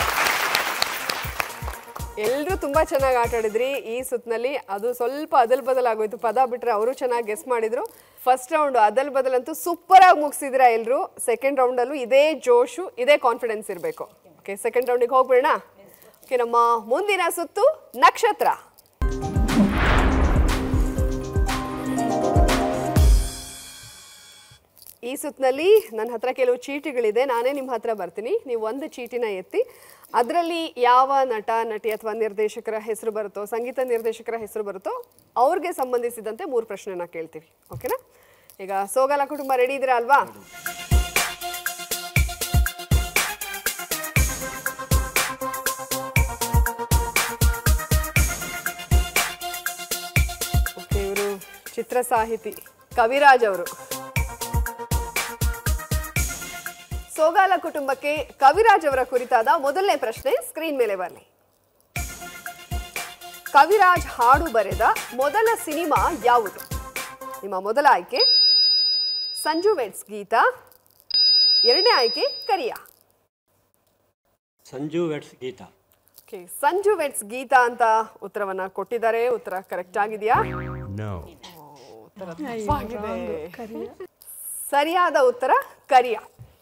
ಎಲ್ಲರೂ ತುಂಬಾ ಚೆನ್ನಾಗಿ ಆಟ ಆಡಿದ್ರಿ ಈ ಸುತ್ತಿನಲ್ಲಿ ಅದು ಸ್ವಲ್ಪ ಅದಲ್ ಬದಲ್ ಆಗೋಯ್ತು ಪದ ಬಿಟ್ರೆ ಅವರು ಚೆನ್ನಾಗಿ ಗೆಸ್ ಮಾಡಿದ್ರು ಫಸ್ಟ್ ರೌಂಡ್ ಅದಲ್ ಬದಲ್ ಅಂತೂ ಸೂಪರ್ ಆಗಿ ಮುಗಿಸಿದ್ರ ಎಲ್ಲರೂ ಸೆಕೆಂಡ್ ರೌಂಡಲ್ಲೂ ಇದೇ ಜೋಶು ಇದೇ ಕಾನ್ಫಿಡೆನ್ಸ್ ಇರಬೇಕು ಓಕೆ ಸೆಕೆಂಡ್ ರೌಂಡಿಗೆ ಹೋಗ್ಬಿಡೋಣ ಓಕೆ ನಮ್ಮ ಮುಂದಿನ ಸುತ್ತು ನಕ್ಷತ್ರ ಈ ಸುತ್ತಿನಲ್ಲಿ ನನ್ನ ಹತ್ರ ಕೆಲವು ಚೀಟಿಗಳಿದೆ ನಾನೇ ನಿಮ್ಮ ಹತ್ರ ಬರ್ತೀನಿ ನೀವು ಒಂದು ಚೀಟಿನ ಎತ್ತಿ ಅದರಲ್ಲಿ ಯಾವ ನಟ ನಟಿ ಅಥವಾ ನಿರ್ದೇಶಕರ ಹೆಸರು ಬರುತ್ತೋ ಸಂಗೀತ ನಿರ್ದೇಶಕರ ಹೆಸರು ಬರುತ್ತೋ ಅವ್ರಿಗೆ ಸಂಬಂಧಿಸಿದಂತೆ ಮೂರು ಪ್ರಶ್ನೆನ ಕೇಳ್ತೀವಿ ಓಕೆನಾ ಈಗ ಸೋಗಲ ಕುಟುಂಬ ರೆಡಿ ಇದ್ದೀರಾ ಅಲ್ವಾ ಓಕೆ ಇವರು ಚಿತ್ರ ಸಾಹಿತಿ ಕವಿರಾಜ್ ಅವರು ಸೋಗಾಲ ಕುಟುಂಬಕ್ಕೆ ಕವಿರಾಜ್ ಅವರ ಕುರಿತಾದ ಮೊದಲನೇ ಪ್ರಶ್ನೆ ಸ್ಕ್ರೀನ್ ಮೇಲೆ ಬರಲಿ ಕವಿರಾಜ್ ಹಾಡು ಬರೆದ ಮೊದಲ ಸಿನಿಮಾ ಯಾವುದು ನಿಮ್ಮ ಮೊದಲ ಆಯ್ಕೆ ಸಂಜು ವೆಟ್ಸ್ ಗೀತಾ ಎರಡನೇ ಆಯ್ಕೆ Kariya Sanju weds Geetha okay Sanju weds Geetha ಅಂತ ಉತ್ತರವನ್ನ ಕೊಟ್ಟಿದ್ದಾರೆ ಉತ್ತರ ಕರೆಕ್ಟ್ ಆಗಿದೆಯಾ ಉತ್ತರ ತಪ್ಪಾಗಿದೆ. ಸರಿಯಾದ ಉತ್ತರ ಕರಿಯಾ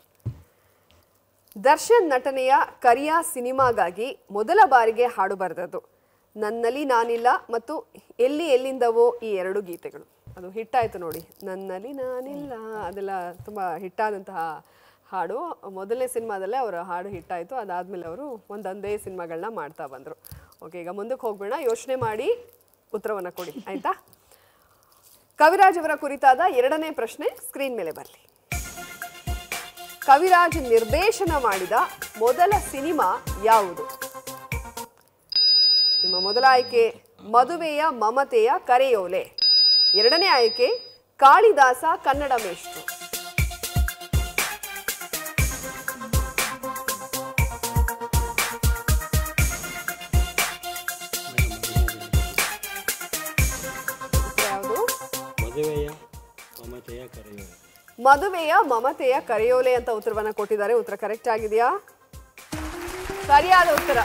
ದರ್ಶನ್ ನಟನೆಯ ಕರಿಯಾ ಸಿನಿಮಾಗಾಗಿ ಮೊದಲ ಬಾರಿಗೆ ಹಾಡು ಬರೆದದ್ದು ನನ್ನಲ್ಲಿ ನಾನಿಲ್ಲ ಮತ್ತು ಎಲ್ಲಿ ಎಲ್ಲಿಂದವೋ ಈ ಎರಡು ಗೀತೆಗಳು ಅದು ಹಿಟ್ಟಾಯ್ತು ನೋಡಿ ನನ್ನಲ್ಲಿ ನಾನಿಲ್ಲ ಅದೆಲ್ಲ ತುಂಬ ಹಿಟ್ಟಾದಂತಹ ಹಾಡು ಮೊದಲನೇ ಸಿನಿಮಾದಲ್ಲೇ ಅವರ ಹಾಡು ಹಿಟ್ಟಾಯಿತು ಅದಾದಮೇಲೆ ಅವರು ಒಂದೊಂದೇ ಸಿನಿಮಾಗಳನ್ನ ಮಾಡ್ತಾ ಬಂದರು ಓಕೆ ಈಗ ಮುಂದಕ್ಕೆ ಹೋಗ್ಬೇಡ ಯೋಚನೆ ಮಾಡಿ ಉತ್ತರವನ್ನು ಕೊಡಿ ಆಯಿತಾ ಕವಿರಾಜ್ ಅವರ ಕುರಿತಾದ ಎರಡನೇ ಪ್ರಶ್ನೆ ಸ್ಕ್ರೀನ್ ಮೇಲೆ ಬರಲಿ ಕವಿರಾಜ್ ನಿರ್ದೇಶನ ಮಾಡಿದ ಮೊದಲ ಸಿನಿಮಾ ಯಾವುದು ನಿಮ್ಮ ಮೊದಲ ಆಯ್ಕೆ ಮದುವೆಯ ಮಮತೆಯ ಕರೆಯೋಲೆ ಎರಡನೇ ಆಯ್ಕೆ ಕಾಳಿದಾಸ ಕನ್ನಡ ಮೇಷ್ಟ್ರು ಉತ್ತರ ಯಾವುದು ಮದುವೆಯ ಮಮತೆಯ ಕರೆಯುವ ಮದುವೆಯ ಮಮತೆಯ ಕರೆಯೋಲೆ ಅಂತ ಉತ್ತರವನ್ನ ಕೊಟ್ಟಿದ್ದಾರೆ ಉತ್ತರ ಕರೆಕ್ಟ್ ಆಗಿದೆಯಾ ಸರಿಯಾದ ಉತ್ತರ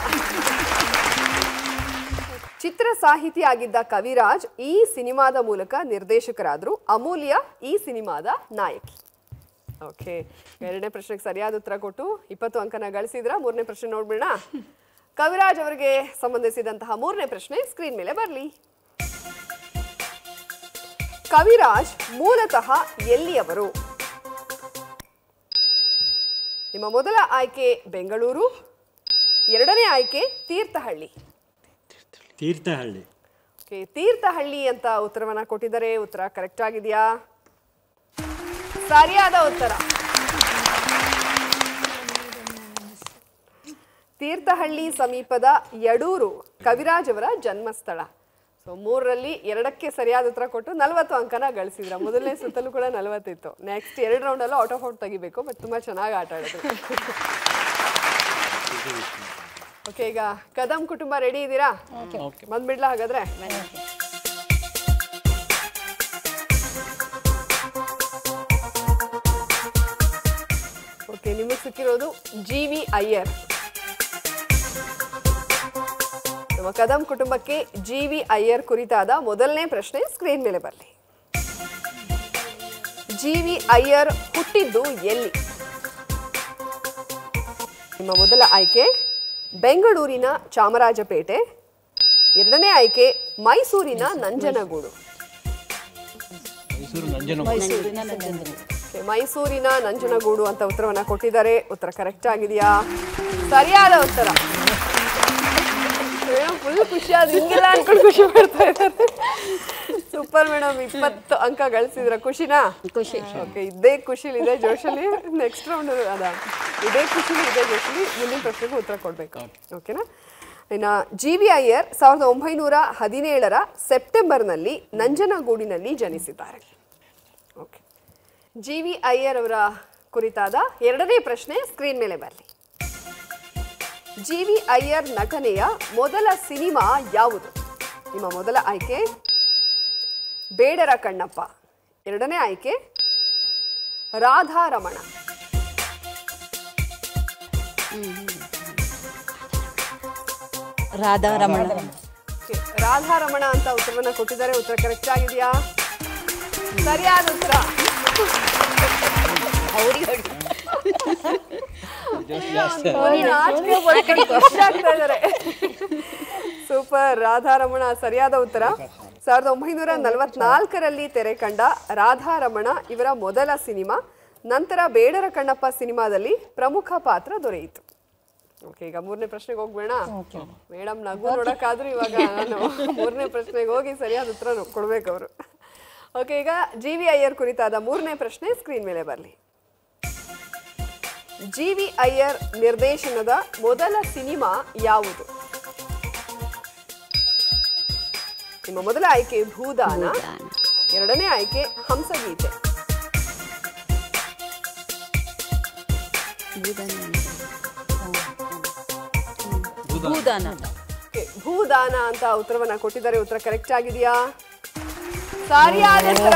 ಚಿತ್ರ ಸಾಹಿತಿ ಆಗಿದ್ದ ಕವಿರಾಜ್ ಈ ಸಿನಿಮಾದ ಮೂಲಕ ನಿರ್ದೇಶಕರಾದ್ರು ಅಮೂಲ್ಯ ಈ ಸಿನಿಮಾದ ನಾಯಕಿ ಓಕೆ ಎರಡನೇ ಪ್ರಶ್ನೆಗೆ ಸರಿಯಾದ ಉತ್ತರ ಕೊಟ್ಟು ಇಪ್ಪತ್ತು ಅಂಕನ ಗಳಿಸಿದ್ರ ಮೂರನೇ ಪ್ರಶ್ನೆ ನೋಡ್ಬಿಡೋಣ ಕವಿರಾಜ್ ಅವರಿಗೆ ಸಂಬಂಧಿಸಿದಂತಹ ಮೂರನೇ ಪ್ರಶ್ನೆ ಸ್ಕ್ರೀನ್ ಮೇಲೆ ಬರಲಿ ಕವಿರಾಜ್ ಮೂಲತಃ ಎಲ್ಲಿಯವರು ನಿಮ್ಮ ಮೊದಲ ಆಯ್ಕೆ ಬೆಂಗಳೂರು ಎರಡನೇ ಆಯ್ಕೆ ತೀರ್ಥಹಳ್ಳಿ ತೀರ್ಥಹಳ್ಳಿ ಓಕೆ ತೀರ್ಥಹಳ್ಳಿ ಅಂತ ಉತ್ತರವನ್ನ ಕೊಟ್ಟಿದ್ದಾರೆ ಉತ್ತರ ಕರೆಕ್ಟ್ ಆಗಿದೆಯಾ ಸರಿಯಾದ ಉತ್ತರ ತೀರ್ಥಹಳ್ಳಿ ಸಮೀಪದ ಯಡೂರು ಕವಿರಾಜ್ ಅವರ ಜನ್ಮಸ್ಥಳ ಸೊ ಮೂರರಲ್ಲಿ ಎರಡಕ್ಕೆ ಸರಿಯಾದ ಉತ್ತರ ಕೊಟ್ಟು ನಲವತ್ತು ಅಂಕನ ಗಳಿಸಿದ್ರ ಮೊದಲನೇ ಸುತ್ತಲೂ ಕೂಡ ನಲವತ್ತಿತ್ತು ನೆಕ್ಸ್ಟ್ ಎರಡು ರೌಂಡಲ್ಲೂ ಔಟ್ ಆಫ್ ಔಟ್ ತೆಗಿಬೇಕು ಬಟ್ ತುಂಬಾ ಚೆನ್ನಾಗಿ ಆಟ ಆಡಿದ್ರು ಓಕೆ ಈಗ ಕದಂ ಕುಟುಂಬ ರೆಡಿ ಇದ್ದೀರಾ ಬಂದ್ಬಿಡ್ಲಾ ಹಾಗಾದ್ರೆ ಓಕೆ ನಿಮಗೆ ಸಿಕ್ಕಿರೋದು ಜಿ ವಿ ಅಯ್ಯರ್ ನಮ್ಮ ಕದಂ ಕುಟುಂಬಕ್ಕೆ ಜಿ ವಿ ಅಯ್ಯರ್ ಕುರಿತಾದ ಮೊದಲನೇ ಪ್ರಶ್ನೆ ಸ್ಕ್ರೀನ್ ಮೇಲೆ ಬರಲಿ ಜಿ ವಿ ಅಯ್ಯರ್ ಹುಟ್ಟಿದ್ದು ಎಲ್ಲಿ ನಿಮ್ಮ ಮೊದಲ ಆಯ್ಕೆ ಬೆಂಗಳೂರಿನ ಚಾಮರಾಜಪೇಟೆ ಎರಡನೇ ಆಯ್ಕೆ ಮೈಸೂರಿನ ನಂಜನಗೂಡು ಮೈಸೂರು ನಂಜನಗೂಡು Okay, ಮೈಸೂರಿನ ನಂಜನಗೂಡು ಅಂತ ಉತ್ತರವನ್ನ ಕೊಟ್ಟಿದ್ದಾರೆ ಉತ್ತರ ಕರೆಕ್ಟ್ ಆಗಿದೆಯಾ ಸರಿಯಾದ ಉತ್ತರ ಫುಲ್ ಖುಷಿ ಆದ ಹಿಂಗೆಲ್ಲ ಅನ್ಕೊಂಡು ಖುಷಿ ಮಾಡ್ತಾ ಇದ್ದಾರೆ ಸೂಪರ್ ಮೇಡಮ್ ಇಪ್ಪತ್ತು ಅಂಕ ಗಳಿಸಿದ್ರ ಖುಷಿನಾ ಖುಷಿ ಓಕೆ ಇದೇ ಖುಷಿಲಿ ಇದೇ ಜೋಶಲ್ಲಿ ನೆಕ್ಸ್ಟ್ ರೌಂಡ್ ಅದ ಇದೇ ಖುಷಿಲಿ ಇದೇ ಜೋಶಲ್ಲಿ ಮುಂದಿನ ಪ್ರಶ್ನೆಗೆ ಉತ್ತರ ಕೊಡ್ಬೇಕು ಓಕೆನಾ ಇನ್ನು ಜಿ ವಿ ಅಯ್ಯರ್ ಸಾವಿರದ ಒಂಬೈನೂರ ಹದಿನೇಳರ ಸೆಪ್ಟೆಂಬರ್ನಲ್ಲಿ ನಂಜನಗೂಡಿನಲ್ಲಿ ಜನಿಸಿದ್ದಾರೆ ಓಕೆ ಜಿ ವಿ ಅಯ್ಯರ್ ಅವರ ಕುರಿತಾದ ಎರಡನೇ ಪ್ರಶ್ನೆ ಸ್ಕ್ರೀನ್ ಮೇಲೆ ಬರಲಿ ಜಿ ವಿ ಅಯ್ಯರ್ ನಟನೆಯ ಮೊದಲ ಸಿನಿಮಾ ಯಾವುದು ನಿಮ್ಮ ಮೊದಲ ಆಯ್ಕೆ ಬೇಡರ ಕಣ್ಣಪ್ಪ ಎರಡನೇ ಆಯ್ಕೆ ರಾಧಾರಮಣ ರಾಧಾರಮಣ Okay, ರಾಧಾರಮಣ ಅಂತ ಉತ್ತರವನ್ನ ಕೊಟ್ಟಿದ್ದಾರೆ ಉತ್ತರ ಕರೆಕ್ಟ್ ಆಗಿದೆಯಾ ಸರಿಯಾದ ಉತ್ತರ ಸೂಪರ್ ರಾಧಾರಮಣ ಸರಿಯಾದ ಉತ್ತರ ಸಾವಿರದ ಒಂಬೈನೂರ ನಲವತ್ನಾಲ್ಕರಲ್ಲಿ ತೆರೆ ಕಂಡ ರಾಧಾರಮಣ ಇವರ ಮೊದಲ ಸಿನಿಮಾ ನಂತರ ಬೇಡರ ಕಣ್ಣಪ್ಪ ಸಿನಿಮಾದಲ್ಲಿ ಪ್ರಮುಖ ಪಾತ್ರ ದೊರೆಯಿತು ಓಕೆ ಈಗ ಮೂರನೇ ಪ್ರಶ್ನೆಗೆ ಹೋಗ್ಬೇಡ ಮೇಡಮ್ ನಗು ನೋಡಕ್ಕಾದ್ರೂ ಇವಾಗ ನಾನು ಮೂರನೇ ಪ್ರಶ್ನೆಗೆ ಹೋಗಿ ಸರಿಯಾದ ಉತ್ತರ ಕೊಡ್ಬೇಕು ಅವರು ಓಕೆ ಈಗ ಜಿ ವಿ ಅಯ್ಯರ್ ಕುರಿತಾದ ಮೂರನೇ ಪ್ರಶ್ನೆ ಸ್ಕ್ರೀನ್ ಮೇಲೆ ಬರಲಿ ಜಿ ವಿ ಅಯ್ಯರ್ ನಿರ್ದೇಶನದ ಮೊದಲ ಸಿನಿಮಾ ಯಾವುದು ನಿಮ್ಮ ಮೊದಲ ಆಯ್ಕೆ ಭೂದಾನ ಎರಡನೇ ಆಯ್ಕೆ ಹಂಸಗೀತೆ ಭೂದಾನ Okay, ಭೂದಾನ ಅಂತ ಉತ್ತರವನ್ನ ಕೊಟ್ಟಿದ್ದಾರೆ ಉತ್ತರ ಕರೆಕ್ಟ್ ಆಗಿದೆಯಾ ಸರಿಯಾದ ಉತ್ತರ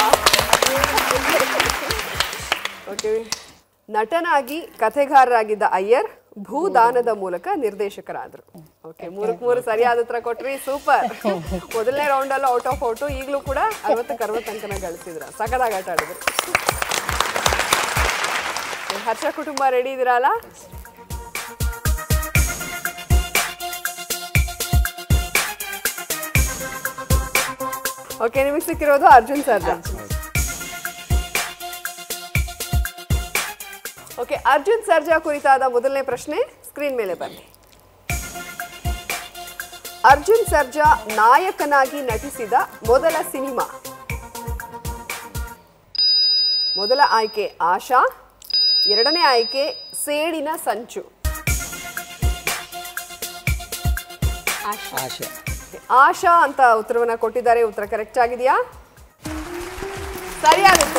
ಓಕೆ ನಟನಾಗಿ ಕಥೆಗಾರರಾಗಿದ್ದ ಅಯ್ಯರ್ ಭೂದಾನದ ಮೂಲಕ ನಿರ್ದೇಶಕರಾದರು ಓಕೆ ಮೂರಕ್ಕೆ ಮೂರು ಸರಿಯಾದ ಉತ್ತರ ಕೊಟ್ರಿ ಸೂಪರ್ ಮೊದಲನೇ ರೌಂಡ್ ಅಲ್ಲೂ ಔಟ್ ಆಫ್ ಔಟು ಈಗಲೂ ಕೂಡ ಅರವತ್ತಕ್ಕೆ ಅರವತ್ತು ಅಂಕನ ಗಳಿಸಿದ್ರ ಸಖತ್ತಾಗಿ ಆಟ ಆಡಿದ್ರು ಹರ್ಷ ಕುಟುಂಬ ರೆಡಿ ಇದ್ದೀರಲ್ಲ ಓಕೆ ನಿಮಗೆ ಸಿಕ್ಕಿರೋದು ಅರ್ಜುನ್ ಸರ್ಜಾ ಓಕೆ ಅರ್ಜುನ್ ಸರ್ಜಾ ಕುರಿತಾದ ಮೊದಲನೇ ಪ್ರಶ್ನೆ ಸ್ಕ್ರೀನ್ ಮೇಲೆ ಬನ್ನಿ ಅರ್ಜುನ್ ಸರ್ಜಾ ನಾಯಕನಾಗಿ ನಟಿಸಿದ ಮೊದಲ ಸಿನಿಮಾ ಮೊದಲ ಆಯ್ಕೆ ಆಶಾ ಎರಡನೇ ಆಯ್ಕೆ ಸೇಡಿನ ಸಂಚು ಆಶೆ ಆಶಾ ಅಂತ ಉತ್ತರವನ್ನ ಕೊಟ್ಟಿದ್ದಾರೆ ಉತ್ತರ ಕರೆಕ್ಟ್ ಆಗಿದೆಯಾ ಸರಿಯಾದ ಉತ್ತರ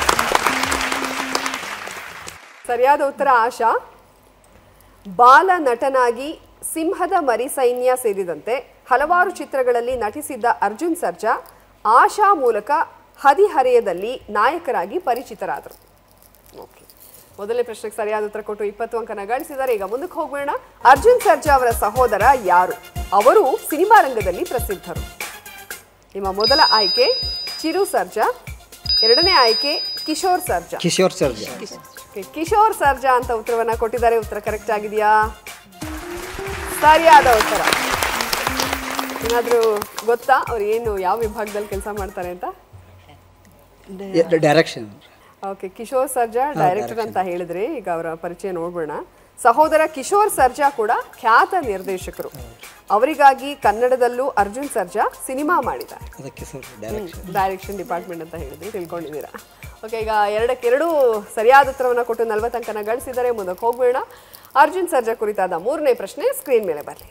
ಸರಿಯಾದ ಉತ್ತರ ಆಶಾ ಬಾಲ ನಟನಾಗಿ ಸಿಂಹದ ಮರಿ ಸೈನ್ಯ ಸೇರಿದಂತೆ ಹಲವಾರು ಚಿತ್ರಗಳಲ್ಲಿ ನಟಿಸಿದ್ದ ಅರ್ಜುನ್ ಸರ್ಜಾ ಆಶಾ ಮೂಲಕ ಹದಿಹರೆಯದಲ್ಲಿ ನಾಯಕರಾಗಿ ಪರಿಚಿತರಾದರು ಓಕೆ ಮೊದಲನೇ ಪ್ರಶ್ನೆಗೆ ಸರಿಯಾದ ಉತ್ತರ ಕೊಟ್ಟು ಇಪ್ಪತ್ತು ಅಂಕನ ಗಳಿಸಿದ್ದಾರೆ ಈಗ ಮುಂದಕ್ಕೆ ಹೋಗೋಣ ಅರ್ಜುನ್ ಸರ್ಜಾ ಅವರ ಸಹೋದರ ಯಾರು ಅವರು ಸಿನಿಮಾ ರಂಗದಲ್ಲಿ ಪ್ರಸಿದ್ಧರು ನಿಮ್ಮ ಮೊದಲ ಆಯ್ಕೆ ಚಿರು ಸರ್ಜಾ ಎರಡನೇ ಆಯ್ಕೆ ಕಿಶೋರ್ ಸರ್ಜಾ ಕಿಶೋರ್ ಸರ್ಜಾ Okay, ಕಿಶೋರ್ ಸರ್ಜಾ ಅಂತ ಉತ್ತರವನ್ನ ಕೊಟ್ಟಿದ್ದಾರೆ ಉತ್ತರ ಕರೆಕ್ಟ್ ಆಗಿದೆಯಾ ಸರಿಯಾದ ಉತ್ತರ ಏನಾದ್ರೂ ಗೊತ್ತಾ ಅವ್ರು ಏನು ಯಾವ ವಿಭಾಗದಲ್ಲಿ ಕೆಲಸ ಮಾಡ್ತಾರೆ ಅಂತ direction okay Kishore Sarja director ಅಂತ ಹೇಳಿದ್ರಿ ಈಗ ಅವರ ಪರಿಚಯ ನೋಡ್ಬೋಣ ಸಹೋದರ ಕಿಶೋರ್ ಸರ್ಜಾ ಕೂಡ ಖ್ಯಾತ ನಿರ್ದೇಶಕರು ಅವರಿಗಾಗಿ ಕನ್ನಡದಲ್ಲೂ ಅರ್ಜುನ್ ಸರ್ಜಾ ಸಿನಿಮಾ ಮಾಡಿದ್ದಾರೆ ಅದಕ್ಕೆ ಸರ್ ಡೈರೆಕ್ಷನ್ ಡೈರೆಕ್ಷನ್ ಡಿಪಾರ್ಟ್ಮೆಂಟ್ ಅಂತ ಹೇಳಿದ್ರಿ ತಿಳ್ಕೊಂಡಿದ್ದೀರಾ ಓಕೆ ಈಗ ಎರಡಕ್ಕೆ ಎರಡು ಸರಿಯಾದ ಉತ್ತರವನ್ನು ಕೊಟ್ಟು ನಲವತ್ತು ಅಂಕನ ಗಳಿಸಿದರೆ ಮುಂದಕ್ಕೆ ಹೋಗೋಣ ಅರ್ಜುನ್ ಸರ್ಜಾ ಕುರಿತಾದ ಮೂರನೇ ಪ್ರಶ್ನೆ ಸ್ಕ್ರೀನ್ ಮೇಲೆ ಬರಲಿ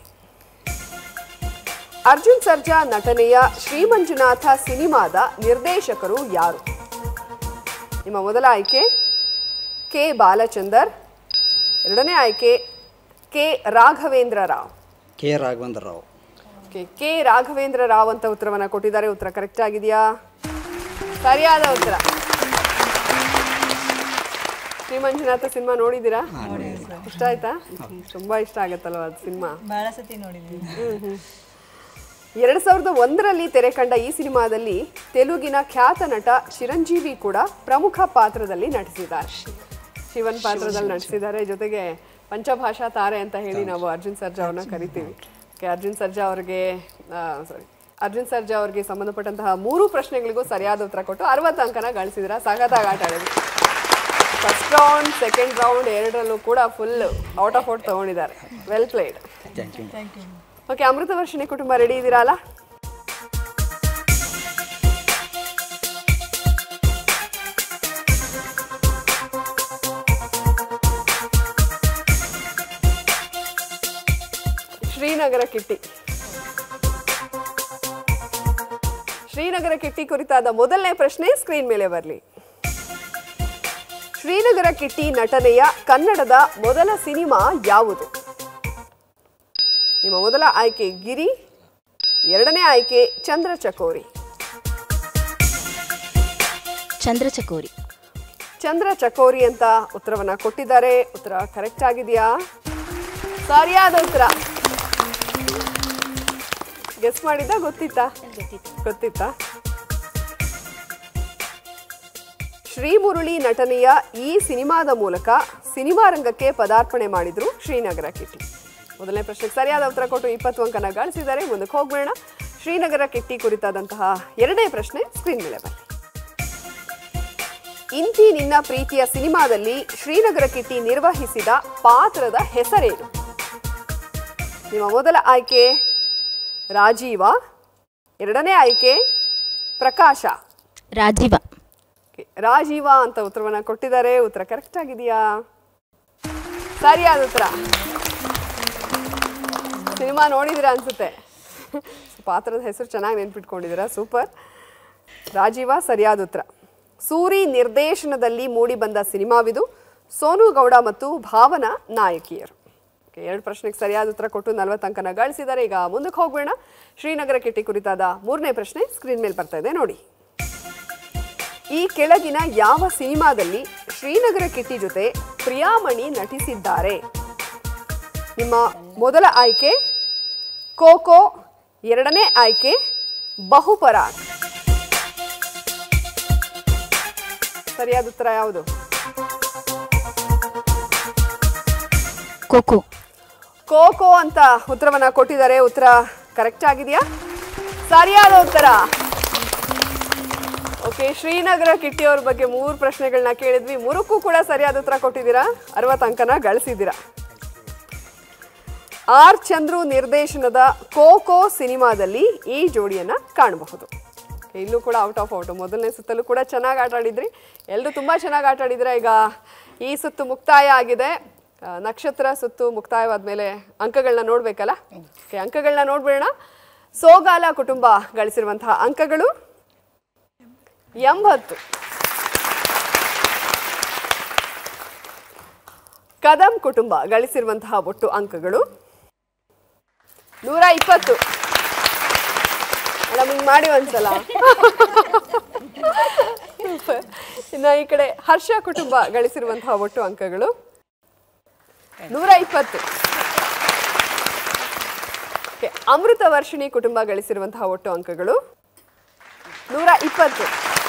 ಅರ್ಜುನ್ ಸರ್ಜಾ ನಟನೆಯ ಶ್ರೀಮಂಜುನಾಥ ಸಿನಿಮಾದ ನಿರ್ದೇಶಕರು ಯಾರು ನಿಮ್ಮ ಮೊದಲ ಆಯ್ಕೆ ಕೆ ಬಾಲಚಂದರ್ ಎರಡನೇ ಆಯ್ಕೆ K Raghavendra Rao K Raghavendra Rao okay K Raghavendra Rao ಅಂತ ಉತ್ತರವನ್ನ ಕೊಟ್ಟಿದ್ದಾರೆ ಉತ್ತರ ಕರೆಕ್ಟ್ ಆಗಿದೆಯಾ ಸರಿಯಾದ ಉತ್ತರ ಶ್ರೀ ಮಂಜುನಾಥ ಸಿನಿಮಾ ನೋಡಿದ್ದೀರಾ ಇಷ್ಟ ಆಯ್ತಾ ತುಂಬಾ ಇಷ್ಟ ಆಗತ್ತಲ್ವ ಅದು ಸಿನಿಮಾ ಬಹಳ ಸತಿ ನೋಡಿದ್ವಿ ಎರಡು ಸಾವಿರದ ಒಂದರಲ್ಲಿ ತೆರೆ ಕಂಡ ಈ ಸಿನಿಮಾದಲ್ಲಿ ತೆಲುಗಿನ ಖ್ಯಾತ ನಟ ಚಿರಂಜೀವಿ ಕೂಡ ಪ್ರಮುಖ ಪಾತ್ರದಲ್ಲಿ ನಟಿಸಿದ್ದಾರೆ ಶಿವನ್ ಪಾತ್ರದಲ್ಲಿ ನಟಿಸಿದ್ದಾರೆ ಜೊತೆಗೆ ಪಂಚಭಾಷಾ ತಾರೆ ಅಂತ ಹೇಳಿ ನಾವು ಅರ್ಜುನ್ ಸರ್ಜಾ ಅವ್ರನ್ನ ಕರಿತೀವಿ Okay, ಅರ್ಜುನ್ ಸರ್ಜಾ ಅವ್ರಿಗೆ ಸಾರಿ ಅರ್ಜುನ್ ಸರ್ಜಾ ಅವ್ರಿಗೆ ಸಂಬಂಧಪಟ್ಟಂತಹ ಮೂರು ಪ್ರಶ್ನೆಗಳಿಗೂ ಸರಿಯಾದ ಉತ್ತರ ಕೊಟ್ಟು ಅರವತ್ತು ಅಂಕನ ಗಳಿಸಿದ್ರ ಸಖತ್ತಾಗಿ ಆಟ ಆಡಿದ್ರು ಫಸ್ಟ್ ರೌಂಡ್ ಸೆಕೆಂಡ್ ರೌಂಡ್ ಎರಡರಲ್ಲೂ ಕೂಡ ಫುಲ್ ಔಟ್ ಆಫ್ ಔಟ್ ತಗೊಂಡಿದ್ದಾರೆ well played thank you okay Amrutha Varshini ಕುಟುಂಬ ರೆಡಿ ಇದ್ದೀರಲ್ಲ ಶ್ರೀನಗರ ಕಿಟ್ಟಿ ಶ್ರೀನಗರ ಕಿಟ್ಟಿ ಕುರಿತಾದ ಮೊದಲನೇ ಪ್ರಶ್ನೆ ಸ್ಕ್ರೀನ್ ಮೇಲೆ ಬರಲಿ ಶ್ರೀನಗರ ಕಿಟ್ಟಿ ನಟನೆಯ ಕನ್ನಡದ ಮೊದಲ ಸಿನಿಮಾ ಯಾವುದು ನಿಮ್ಮ ಮೊದಲ ಆಯ್ಕೆ ಗಿರಿ ಎರಡನೇ ಆಯ್ಕೆ ಚಂದ್ರ ಚಕೋರಿ ಚಂದ್ರಚಕೋರಿ ಚಂದ್ರ ಚಕೋರಿ ಅಂತ ಉತ್ತರವನ್ನ ಕೊಟ್ಟಿದ್ದಾರೆ ಉತ್ತರ ಕರೆಕ್ಟ್ ಆಗಿದೆಯಾ ಸರಿಯಾದ ಉತ್ತರ ಗೆಸ್ ಮಾಡಿದ್ದ ಗೊತ್ತಿತ್ತಾ ಗೊತ್ತಿತ್ತಾ ಶ್ರೀ ಮುರಳಿ ನಟನೆಯ ಈ ಸಿನಿಮಾದ ಮೂಲಕ ಸಿನಿಮಾ ರಂಗಕ್ಕೆ ಪದಾರ್ಪಣೆ ಮಾಡಿದ್ರು ಶ್ರೀನಗರ ಕಿಟ್ಟಿ ಮೊದಲನೇ ಪ್ರಶ್ನೆಗೆ ಸರಿಯಾದ ಉತ್ತರ ಕೊಟ್ಟು ಇಪ್ಪತ್ತು ಅಂಕನ ಗಳಿಸಿದ್ದಾರೆ ಮುಂದಕ್ಕೆ ಹೋಗೋಣ ಶ್ರೀನಗರ ಕಿಟ್ಟಿ ಕುರಿತಾದಂತಹ ಎರಡನೇ ಪ್ರಶ್ನೆ ಸ್ಕ್ರೀನ್ ಮೇಲೆ ಬನ್ನಿ ಇಂತಿ ನಿನ್ನ ಪ್ರೀತಿಯ ಸಿನಿಮಾದಲ್ಲಿ ಶ್ರೀನಗರ ಕಿಟ್ಟಿ ನಿರ್ವಹಿಸಿದ ಪಾತ್ರದ ಹೆಸರೇನು ನಿಮ್ಮ ಮೊದಲ ಆಯ್ಕೆ ರಾಜೀವ ಎರಡನೇ ಆಯ್ಕೆ ಪ್ರಕಾಶ ರಾಜೀವ Okay, ರಾಜೀವ ಅಂತ ಉತ್ತರವನ್ನ ಕೊಟ್ಟಿದ್ದಾರೆ ಉತ್ತರ ಕರೆಕ್ಟ್ ಆಗಿದೆಯಾ ಸರಿಯಾದ ಉತ್ತರ ಸಿನಿಮಾ ನೋಡಿದಿರ ಅನ್ಸುತ್ತೆ ಪಾತ್ರದ ಹೆಸರು ಚೆನ್ನಾಗಿ ನೆನ್ಪಿಟ್ಕೊಂಡಿದ್ದೀರಾ ಸೂಪರ್ ರಾಜೀವ ಸರಿಯಾದ ಉತ್ತರ ಸೂರಿ ನಿರ್ದೇಶನದಲ್ಲಿ ಮೂಡಿಬಂದ ಸಿನಿಮಾವಿದು ಸೋನು ಗೌಡ ಮತ್ತು ಭಾವನಾ ನಾಯಕಿಯರು ಓಕೆ, ಎರಡು ಪ್ರಶ್ನೆಗೆ ಸರಿಯಾದ ಉತ್ತರ ಕೊಟ್ಟು ನಲವತ್ತು ಅಂಕನ ಗಳಿಸಿದ್ದಾರೆ ಈಗ ಮುಂದಕ್ಕೆ ಹೋಗೋಣ ಶ್ರೀನಗರ ಕಿಟ್ಟಿ ಕುರಿತಾದ ಮೂರನೇ ಪ್ರಶ್ನೆ ಸ್ಕ್ರೀನ್ ಮೇಲೆ ಬರ್ತಾ ಇದೆ ನೋಡಿ ಈ ಕೆಳಗಿನ ಯಾವ ಸಿನಿಮಾದಲ್ಲಿ ಶ್ರೀನಗರ ಕಿಟ್ಟಿ ಜೊತೆ ಪ್ರಿಯಾಮಣಿ ನಟಿಸಿದ್ದಾರೆ ನಿಮ್ಮ ಮೊದಲ ಆಯ್ಕೆ ಕೋಕೋ ಎರಡನೇ ಆಯ್ಕೆ ಬಹುಪರಾಗ್ ಸರಿಯಾದ ಉತ್ತರ ಯಾವುದು ಖೋಖೋ ಕೋಕೋ ಅಂತ ಉತ್ತರವನ್ನ ಕೊಟ್ಟಿದ್ದಾರೆ ಉತ್ತರ ಕರೆಕ್ಟ್ ಆಗಿದೆಯಾ ಸರಿಯಾದ ಉತ್ತರ ಓಕೆ ಶ್ರೀನಗರ ಕಿಟ್ಟಿ ಅವ್ರ ಬಗ್ಗೆ ಮೂರು ಪ್ರಶ್ನೆಗಳನ್ನ ಕೇಳಿದ್ವಿ ಮೂರಕ್ಕೂ ಕೂಡ ಸರಿಯಾದ ಉತ್ತರ ಕೊಟ್ಟಿದ್ದೀರಾ ಅರವತ್ತು ಅಂಕನ ಗಳಿಸಿದ್ದೀರಾ ಆರ್ ಚಂದ್ರು ನಿರ್ದೇಶನದ ಕೋಕೋ ಸಿನಿಮಾದಲ್ಲಿ ಈ ಜೋಡಿಯನ್ನ ಕಾಣಬಹುದು Okay, ಇಲ್ಲೂ ಕೂಡ ಔಟ್ ಆಫ್ ಔಟ್ ಮೊದಲನೇ ಸುತ್ತಲೂ ಕೂಡ ಚೆನ್ನಾಗಿ ಆಟ ಆಡಿದ್ರಿ ಎಲ್ಲರೂ ತುಂಬಾ ಚೆನ್ನಾಗಿ ಆಟ ಆಡಿದ್ರೆ ಈಗ ಈ ಸುತ್ತು ಮುಕ್ತಾಯ ಆಗಿದೆ ಆ, ನಕ್ಷತ್ರ ಸುತ್ತು ಮುಕ್ತಾಯವಾದ್ಮೇಲೆ ಅಂಕಗಳನ್ನ ನೋಡ್ಬೇಕಲ್ಲ ಓಕೆ ಅಂಕಗಳನ್ನ ನೋಡ್ಬೇಡ ಸೋಗಾಲ ಕುಟುಂಬ ಗಳಿಸಿರುವಂತಹ ಅಂಕಗಳು ಎಂಬತ್ತು ಕದಂ ಕುಟುಂಬ ಗಳಿಸಿರುವಂತಹ ಒಟ್ಟು ಅಂಕಗಳು ನೂರ ಇಪ್ಪತ್ತು ಮೇಡಮ್ ಹಿಂಗ್ ಮಾಡಿ ಒಂದ್ಸಲ ಇನ್ನ ಈ ಕಡೆ ಹರ್ಷ ಕುಟುಂಬ ಗಳಿಸಿರುವಂತಹ ಒಟ್ಟು ಅಂಕಗಳು ನೂರ ಇಪ್ಪತ್ತು Okay, ಅಮೃತ ವರ್ಷಿಣಿ ಕುಟುಂಬ ಗಳಿಸಿರುವಂತಹ ಒಟ್ಟು ಅಂಕಗಳು ನೂರ ಇಪ್ಪತ್ತು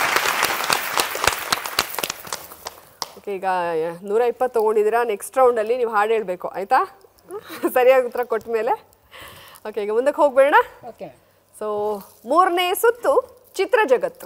ಓಕೆ ಈಗ ನೂರ ಇಪ್ಪತ್ತು ತೊಗೊಂಡಿದ್ದೀರಾ ನೆಕ್ಸ್ಟ್ ರೌಂಡಲ್ಲಿ ನೀವು ಹಾಡು ಹೇಳಬೇಕು ಆಯಿತಾ ಸರಿಯಾಗಿ ಉತ್ತರ ಕೊಟ್ಟ ಮೇಲೆ ಓಕೆ ಈಗ ಮುಂದಕ್ಕೆ ಹೋಗ್ಬೇಡ ಓಕೆ ಸೊ ಮೂರನೇ ಸುತ್ತು ಚಿತ್ರ ಜಗತ್ತು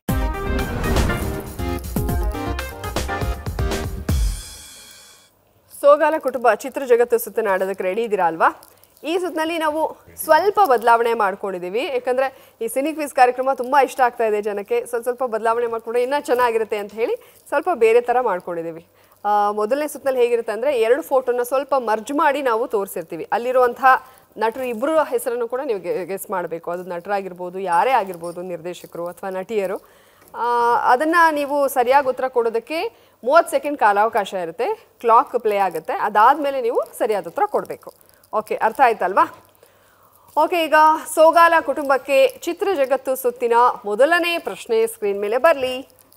ಸೋಗಾಲ ಕುಟುಂಬ ಚಿತ್ರ ಜಗತ್ತು ಸುತ್ತನ ಆಡೋದಕ್ಕೆ ರೆಡಿ ಇದ್ದೀರಾ ಅಲ್ವಾ ಈ ಸುತ್ತಿನಲ್ಲಿ ನಾವು ಸ್ವಲ್ಪ ಬದಲಾವಣೆ ಮಾಡ್ಕೊಂಡಿದ್ದೀವಿ ಯಾಕಂದ್ರೆ ಈ ಸಿನಿ ಕ್ವಿಸ್ ಕಾರ್ಯಕ್ರಮ ತುಂಬಾ ಇಷ್ಟ ಆಗ್ತಾ ಇದೆ ಜನಕ್ಕೆ ಸ್ವಲ್ಪ ಸ್ವಲ್ಪ ಬದಲಾವಣೆ ಮಾಡ್ಕೊಂಡ್ರೆ ಇನ್ನೂ ಚೆನ್ನಾಗಿರುತ್ತೆ ಅಂತ ಹೇಳಿ ಸ್ವಲ್ಪ ಬೇರೆ ಥರ ಮಾಡ್ಕೊಂಡಿದ್ದೀವಿ ಆ, ಮೊದಲನೇ ಸುತ್ತಿನಲ್ಲಿ ಹೇಗಿರುತ್ತೆ ಅಂದರೆ ಎರಡು ಫೋಟೋನ ಸ್ವಲ್ಪ ಮರ್ಜ್ ಮಾಡಿ ನಾವು ತೋರಿಸಿರ್ತೀವಿ ಅಲ್ಲಿರುವಂತಹ ನಟರು ಇಬ್ಬರು ಹೆಸರನ್ನು ಕೂಡ ನೀವು ಗೆಸ್ ಮಾಡಬೇಕು ಅದು ನಟರಾಗಿರ್ಬೋದು ಯಾರೇ ಆಗಿರ್ಬೋದು ನಿರ್ದೇಶಕರು ಅಥವಾ ನಟಿಯರು ಆ, ಅದನ್ನ ನೀವು ಸರಿಯಾಗಿ ಉತ್ತರ ಕೊಡೋದಕ್ಕೆ ಮೂವತ್ತು ಸೆಕೆಂಡ್ ಕಾಲಾವಕಾಶ ಇರುತ್ತೆ ಕ್ಲಾಕ್ ಪ್ಲೇ ಆಗುತ್ತೆ ಅದಾದಮೇಲೆ ನೀವು ಸರಿಯಾದ ಉತ್ತರ ಕೊಡಬೇಕು ಓಕೆ ಅರ್ಥ ಆಯ್ತಲ್ವಾ ಓಕೆ ಈಗ ಸೋಗಾಲ ಕುಟುಂಬಕ್ಕೆ ಚಿತ್ರ ಜಗತ್ತು ಸುತ್ತಿನ ಮೊದಲನೇ ಪ್ರಶ್ನೆ ಸ್ಕ್ರೀನ್ ಮೇಲೆ ಬರಲಿ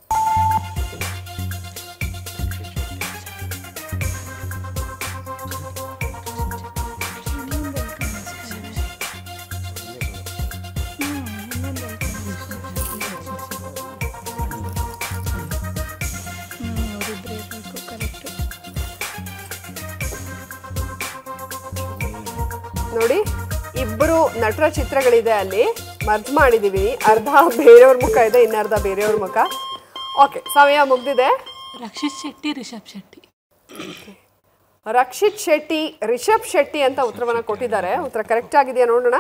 ನೋಡಿ ಇಬ್ಬರು ನಟರ ಚಿತ್ರಗಳಿದೆ ಅಲ್ಲಿ ಮರ್ಜ್ ಮಾಡಿದೀವಿ ಅರ್ಧ ಬೇರೆಯವ್ರ ಮುಖ ಇದೆ ಇನ್ನರ್ಧ ಬೇರೆಯವ್ರ ಮುಖ ಓಕೆ ಸಮಯ ಮುಗ್ದಿದೆ ರಕ್ಷಿತ್ ಶೆಟ್ಟಿ ರಿಷಬ್ ಶೆಟ್ಟಿ ರಕ್ಷಿತ್ ಶೆಟ್ಟಿ ರಿಷಬ್ ಶೆಟ್ಟಿ ಅಂತ ಉತ್ತರವನ್ನ ಕೊಟ್ಟಿದ್ದಾರೆ ಉತ್ತರ ಕರೆಕ್ಟ್ ಆಗಿದೆಯಾ ನೋಡೋಣ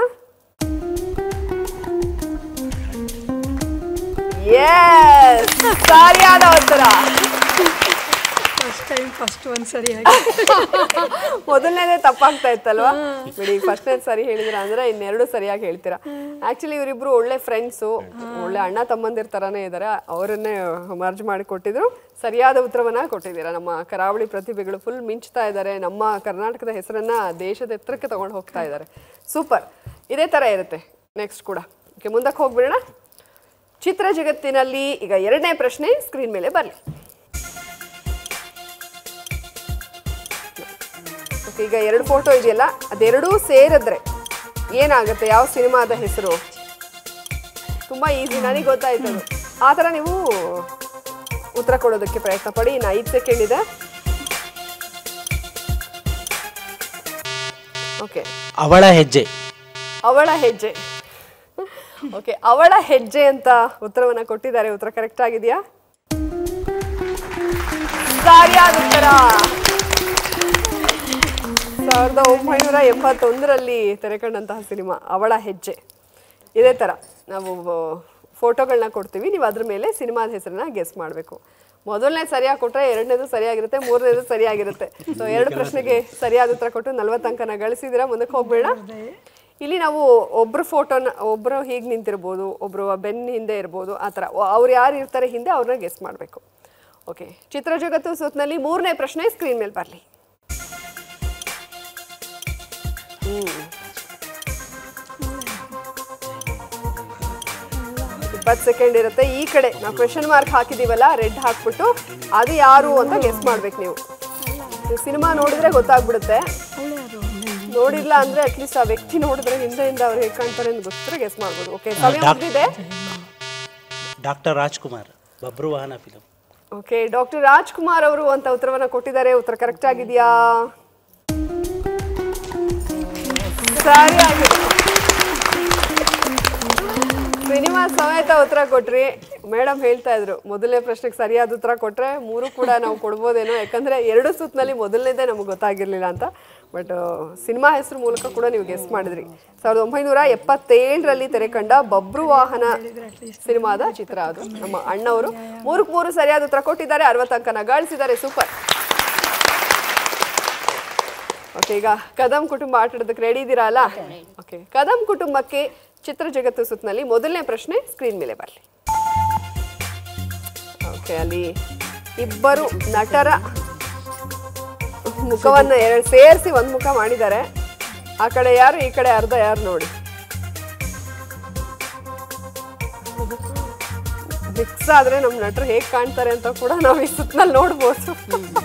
ಎಸ್ ಸರಿಯಾದ ಉತ್ತರ ಫಸ್ಟ್ ಟೈಮ್ ಫಸ್ಟ್ ಒಂದು ಸರಿಯಾಗಿ ಮೊದಲನೇದೇ ತಪ್ಪಾಗ್ತಾ ಇತ್ತಲ್ವಾ ಬಿಡಿ ಫಸ್ಟ್ನೇ ಸರಿ ಹೇಳಿದ್ರ ಅಂದ್ರೆ ಇನ್ನೆರಡು ಸರಿಯಾಗಿ ಹೇಳ್ತೀರಾ ಆಕ್ಚುಲಿ ಇವರಿಬ್ರು ಒಳ್ಳೆ ಫ್ರೆಂಡ್ಸು ಒಳ್ಳೆ ಅಣ್ಣ ತಮ್ಮಂದಿರ ತರಾನೇ ಇದ್ದಾರೆ ಅವರನ್ನೇ ಮರ್ಜ್ ಮಾಡಿ ಕೊಟ್ಟಿದ್ರು ಸರಿಯಾದ ಉತ್ತರವನ್ನ ಕೊಟ್ಟಿದ್ದೀರಾ ನಮ್ಮ ಕರಾವಳಿ ಪ್ರತಿಭೆಗಳು ಫುಲ್ ಮಿಂಚ್ತಾ ಇದ್ದಾರೆ ನಮ್ಮ ಕರ್ನಾಟಕದ ಹೆಸರನ್ನ ದೇಶದ ಎತ್ತರಕ್ಕೆ ತಗೊಂಡು ಹೋಗ್ತಾ ಇದ್ದಾರೆ ಸೂಪರ್ ಇದೇ ತರ ಇರುತ್ತೆ ನೆಕ್ಸ್ಟ್ ಕೂಡ ಓಕೆ ಮುಂದಕ್ಕೆ ಹೋಗ್ಬಿಡೋಣ ಚಿತ್ರ ಜಗತ್ತಿನಲ್ಲಿ ಈಗ ಎರಡನೇ ಪ್ರಶ್ನೆ ಸ್ಕ್ರೀನ್ ಮೇಲೆ ಬರಲಿ ಓಕೆ ಈಗ ಎರಡು ಫೋಟೋ ಇದೆಯಲ್ಲ ಅದೆರಡೂ ಸೇರಿದ್ರೆ ಏನಾಗುತ್ತೆ ಯಾವ ಸಿನಿಮಾದ ಹೆಸರು ತುಂಬ ಈಸಿ ನನಗೆ ಗೊತ್ತಾಯ್ತು ಅದು ಆ ಥರ ನೀವು ಉತ್ತರ ಕೊಡೋದಕ್ಕೆ ಪ್ರಯತ್ನ ಪಡಿ ಇನ್ನು ಐದು ಸೆಕೆಂಡ್ ಇದೆ ಓಕೆ ಅವಳ ಹೆಜ್ಜೆ ಅವಳ ಹೆಜ್ಜೆ ಓಕೆ ಅವಳ ಹೆಜ್ಜೆ ಅಂತ ಉತ್ತರವನ್ನ ಕೊಟ್ಟಿದ್ದಾರೆ ಉತ್ತರ ಕರೆಕ್ಟ್ ಆಗಿದೆಯಾ ಸರಿಯಾದ ಉತ್ತರ ಸಾವಿರದ ಒಂಬೈನೂರ ಎಂಬತ್ತೊಂದರಲ್ಲಿ ತೆರೆಕಂಡಂತಹ ಸಿನಿಮಾ ಅವಳ ಹೆಜ್ಜೆ ಇದೇ ಥರ ನಾವು ಫೋಟೋಗಳನ್ನ ಕೊಡ್ತೀವಿ ನೀವು ಅದ್ರ ಮೇಲೆ ಸಿನಿಮಾದ ಹೆಸರನ್ನ ಗೆಸ್ ಮಾಡಬೇಕು ಮೊದಲನೇ ಸರಿಯಾಗಿ ಕೊಟ್ಟರೆ ಎರಡನೇದು ಸರಿಯಾಗಿರುತ್ತೆ ಮೂರನೇದು ಸರಿಯಾಗಿರುತ್ತೆ ಸೊ ಎರಡು ಪ್ರಶ್ನೆಗೆ ಸರಿಯಾದ ಉತ್ತರ ಕೊಟ್ಟು ನಲ್ವತ್ತು ಅಂಕನ ಗಳಿಸಿದಿರ ಮುಂದಕ್ಕೆ ಹೋಗ್ಬೇಡ ಇಲ್ಲಿ ನಾವು ಒಬ್ರು ಫೋಟೋನ ಒಬ್ಬರು ಹೀಗೆ ನಿಂತಿರ್ಬೋದು ಒಬ್ರು ಬೆನ್ನ ಹಿಂದೆ ಇರ್ಬೋದು ಆ ಥರ ಅವ್ರು ಯಾರು ಇರ್ತಾರೆ ಹಿಂದೆ ಅವ್ರನ್ನ ಗೆಸ್ ಮಾಡಬೇಕು ಓಕೆ ಚಿತ್ರಜಗತ್ತು ಸುತ್ತನಲ್ಲಿ ಮೂರನೇ ಪ್ರಶ್ನೆ ಸ್ಕ್ರೀನ್ ಮೇಲೆ ಬರಲಿ ಇಪ್ಪತ್ತು ಸೆಕೆಂಡ್ ಇರುತ್ತೆ ಈ ಕಡೆ ನಾವು ಕ್ವೆಶನ್ ಮಾರ್ಕ್ ಹಾಕಿದೀವಲ್ಲ ರೆಡ್ ಹಾಕ್ಬಿಟ್ಟು ಅದು ಯಾರು ಅಂತ ಗೆಸ್ ಮಾಡ್ಬೇಕು ನೀವು ಸಿನಿಮಾ ನೋಡಿದ್ರೆ ಗೊತ್ತಾಗ್ಬಿಡುತ್ತೆ ನೋಡಿಲ್ಲ ಅಂದ್ರೆ ಅಟ್ಲೀಸ್ಟ್ ಆ ವ್ಯಕ್ತಿ ನೋಡಿದ್ರೆ ಹಿಂದೆಯಿಂದ ಅವ್ರು ಹೇಗೆ ಕಾಣ್ತಾರೆ ಅಂತ ಗೊತ್ತಿದ್ರೆ ಗೆಸ್ ಮಾಡ್ಬೋದು ಓಕೆ ಸಮಯ ಮುಗ್ದಿದೆ ಡಾಕ್ಟರ್ ರಾಜ್ಕುಮಾರ್ ಬಬ್ರು ವಾಹನ ಫಿಲಂ ಓಕೆ ಡಾಕ್ಟರ್ ರಾಜ್ಕುಮಾರ್ ಅವರು ಅಂತ ಉತ್ತರವನ್ನ ಕೊಟ್ಟಿದ್ದಾರೆ ಉತ್ತರ ಕರೆಕ್ಟ್ ಆಗಿದೆಯಾ ಸರಿ ಆಗಿದೆ ಸಿನಿಮಾ ಸಮೇತ ಉತ್ತರ ಕೊಟ್ರಿ ಮೇಡಮ್ ಹೇಳ್ತಾ ಇದ್ರು ಮೊದಲನೇ ಪ್ರಶ್ನೆಗೆ ಸರಿಯಾದ ಉತ್ತರ ಕೊಟ್ರೆ ಮೂರು ಕೂಡ ನಾವು ಕೊಡ್ಬೋದೇನೋ ಯಾಕಂದ್ರೆ ಎರಡು ಸುತ್ತಿನಲ್ಲಿ ಮೊದಲನೇದೇ ನಮಗೆ ಗೊತ್ತಾಗಿರ್ಲಿಲ್ಲ ಅಂತ ಬಟ್ ಸಿನಿಮಾ ಹೆಸರು ಮೂಲಕ ಕೂಡ ನೀವು ಗೆಸ್ ಮಾಡಿದ್ರಿ ಸಾವಿರದ ಒಂಬೈನೂರ ಎಪ್ಪತ್ತೇಳರಲ್ಲಿ ತೆರೆ ಕಂಡ ಬಬ್ರು ವಾಹನ ಸಿನಿಮಾದ ಚಿತ್ರ ಅದು ನಮ್ಮ ಅಣ್ಣವರು ಮೂರಕ್ಕೆ ಮೂರು ಸರಿಯಾದ ಉತ್ತರ ಕೊಟ್ಟಿದ್ದಾರೆ ಅರವತ್ತು ಅಂಕನ ಗಳಿಸಿದ್ದಾರೆ ಸೂಪರ್ ಓಕೆ ಈಗ ಕದಂ ಕುಟುಂಬ ಆಟಾಡೋದಕ್ಕೆ ರೆಡಿ ಇದ್ದೀರಾ ಅಲ್ಲ ಓಕೆ ಕದಂ ಕುಟುಂಬಕ್ಕೆ ಚಿತ್ರ ಜಗತ್ತು ಸುತ್ತಿನಲ್ಲಿ ಮೊದಲನೇ ಪ್ರಶ್ನೆ ಸ್ಕ್ರೀನ್ ಮೇಲೆ ಬರಲಿ ಓಕೆ ಅಲ್ಲಿ ಇಬ್ಬರು ನಟರ ಮುಖವನ್ನ ಎರಡು ಸೇರಿಸಿ ಒಂದು ಮುಖ ಮಾಡಿದ್ದಾರೆ ಆ ಕಡೆ ಯಾರು ಈ ಕಡೆ ಅರ್ಧ ಯಾರು ನೋಡಿ ಮಿಕ್ಸ್ ಆದ್ರೆ ನಮ್ಮ ನಟರು ಹೇಗೆ ಕಾಣ್ತಾರೆ ಅಂತ ಕೂಡ ನಾವು ಈ ಸುತ್ತಿನಲ್ಲಿ ನೋಡ್ಬೋದು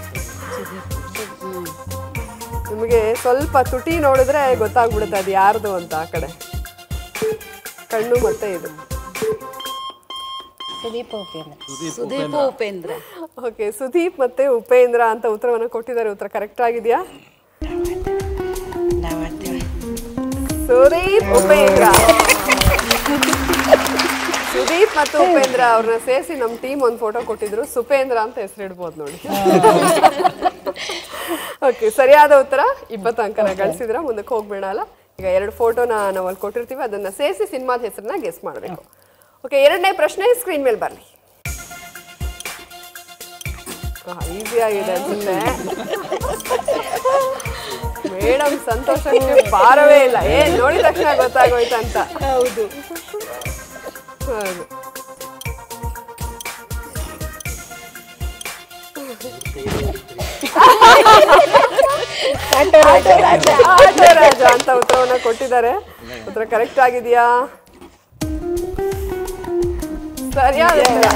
ನಿಮಗೆ ಸ್ವಲ್ಪ ತುಟಿ ನೋಡಿದ್ರೆ ಗೊತ್ತಾಗ್ಬಿಡುತ್ತೆ ಅದು ಯಾರ್ದು ಅಂತ ಆ ಕಡೆ ಕಣ್ಣು ಮತ್ತೆ ಇದು ಸುದೀಪ್ ಉಪೇಂದ್ರ ಸುದೀಪ ಉಪೇಂದ್ರ ಓಕೆ ಸುದೀಪ್ ಮತ್ತೆ ಉಪೇಂದ್ರ ಅಂತ ಉತ್ತರವನ್ನು ಕೊಟ್ಟಿದ್ದಾರೆ ಉತ್ತರ ಕರೆಕ್ಟ್ ಆಗಿದೆಯಾ ಸುದೀಪ್ ಉಪೇಂದ್ರ ಸುದೀಪ್ ಮತ್ತು ಉಪೇಂದ್ರ ಅವ್ರನ್ನ ಸೇರಿಸಿ ನಮ್ಮ ಟೀಮ್ ಒಂದು ಫೋಟೋ ಕೊಟ್ಟಿದ್ರು ಸುಪೇಂದ್ರ ಅಂತ ಹೆಸರಿಡ್ಬೋದು ನೋಡಿ ಓಕೆ ಸರಿಯಾದ ಉತ್ತರ ಇಪ್ಪತ್ತು ಅಂಕನ ಗಳಿಸಿದ್ರ ಮುಂದಕ್ಕೆ ಹೋಗ್ಬೇಡ ಅಲ್ಲ ಈಗ ಎರಡು ಫೋಟೋನ ನಾವು ಅಲ್ಲಿ ಕೊಟ್ಟಿರ್ತೀವಿ ಅದನ್ನ ಸೇರಿಸಿ ಸಿನಿಮಾದ ಹೆಸರನ್ನ ಗೆಸ್ ಮಾಡಬೇಕು ಓಕೆ ಎರಡನೇ ಪ್ರಶ್ನೆ ಸ್ಕ್ರೀನ್ ಮೇಲೆ ಬರಲಿ ಈಸಿ ಆಗಿದೆ ಅನ್ಸುತ್ತೆ ಮೇಡಮ್ ಸಂತೋಷಕ್ಕೆ ಪಾರವೇ ಇಲ್ಲ ಏನ್ ನೋಡಿದ ತಕ್ಷಣ ಗೊತ್ತಾಗೋಯ್ತು ಅಂತ ಹೌದು ಹೌದು ಆಟೋ ರಾಜ ಅಂತ ಉತ್ತರವನ್ನ ಕೊಟ್ಟಿದ್ದಾರೆ ಉತ್ತರ ಕರೆಕ್ಟ್ ಆಗಿದೆಯಾ ಸರಿಯಾದ ಉತ್ತರ.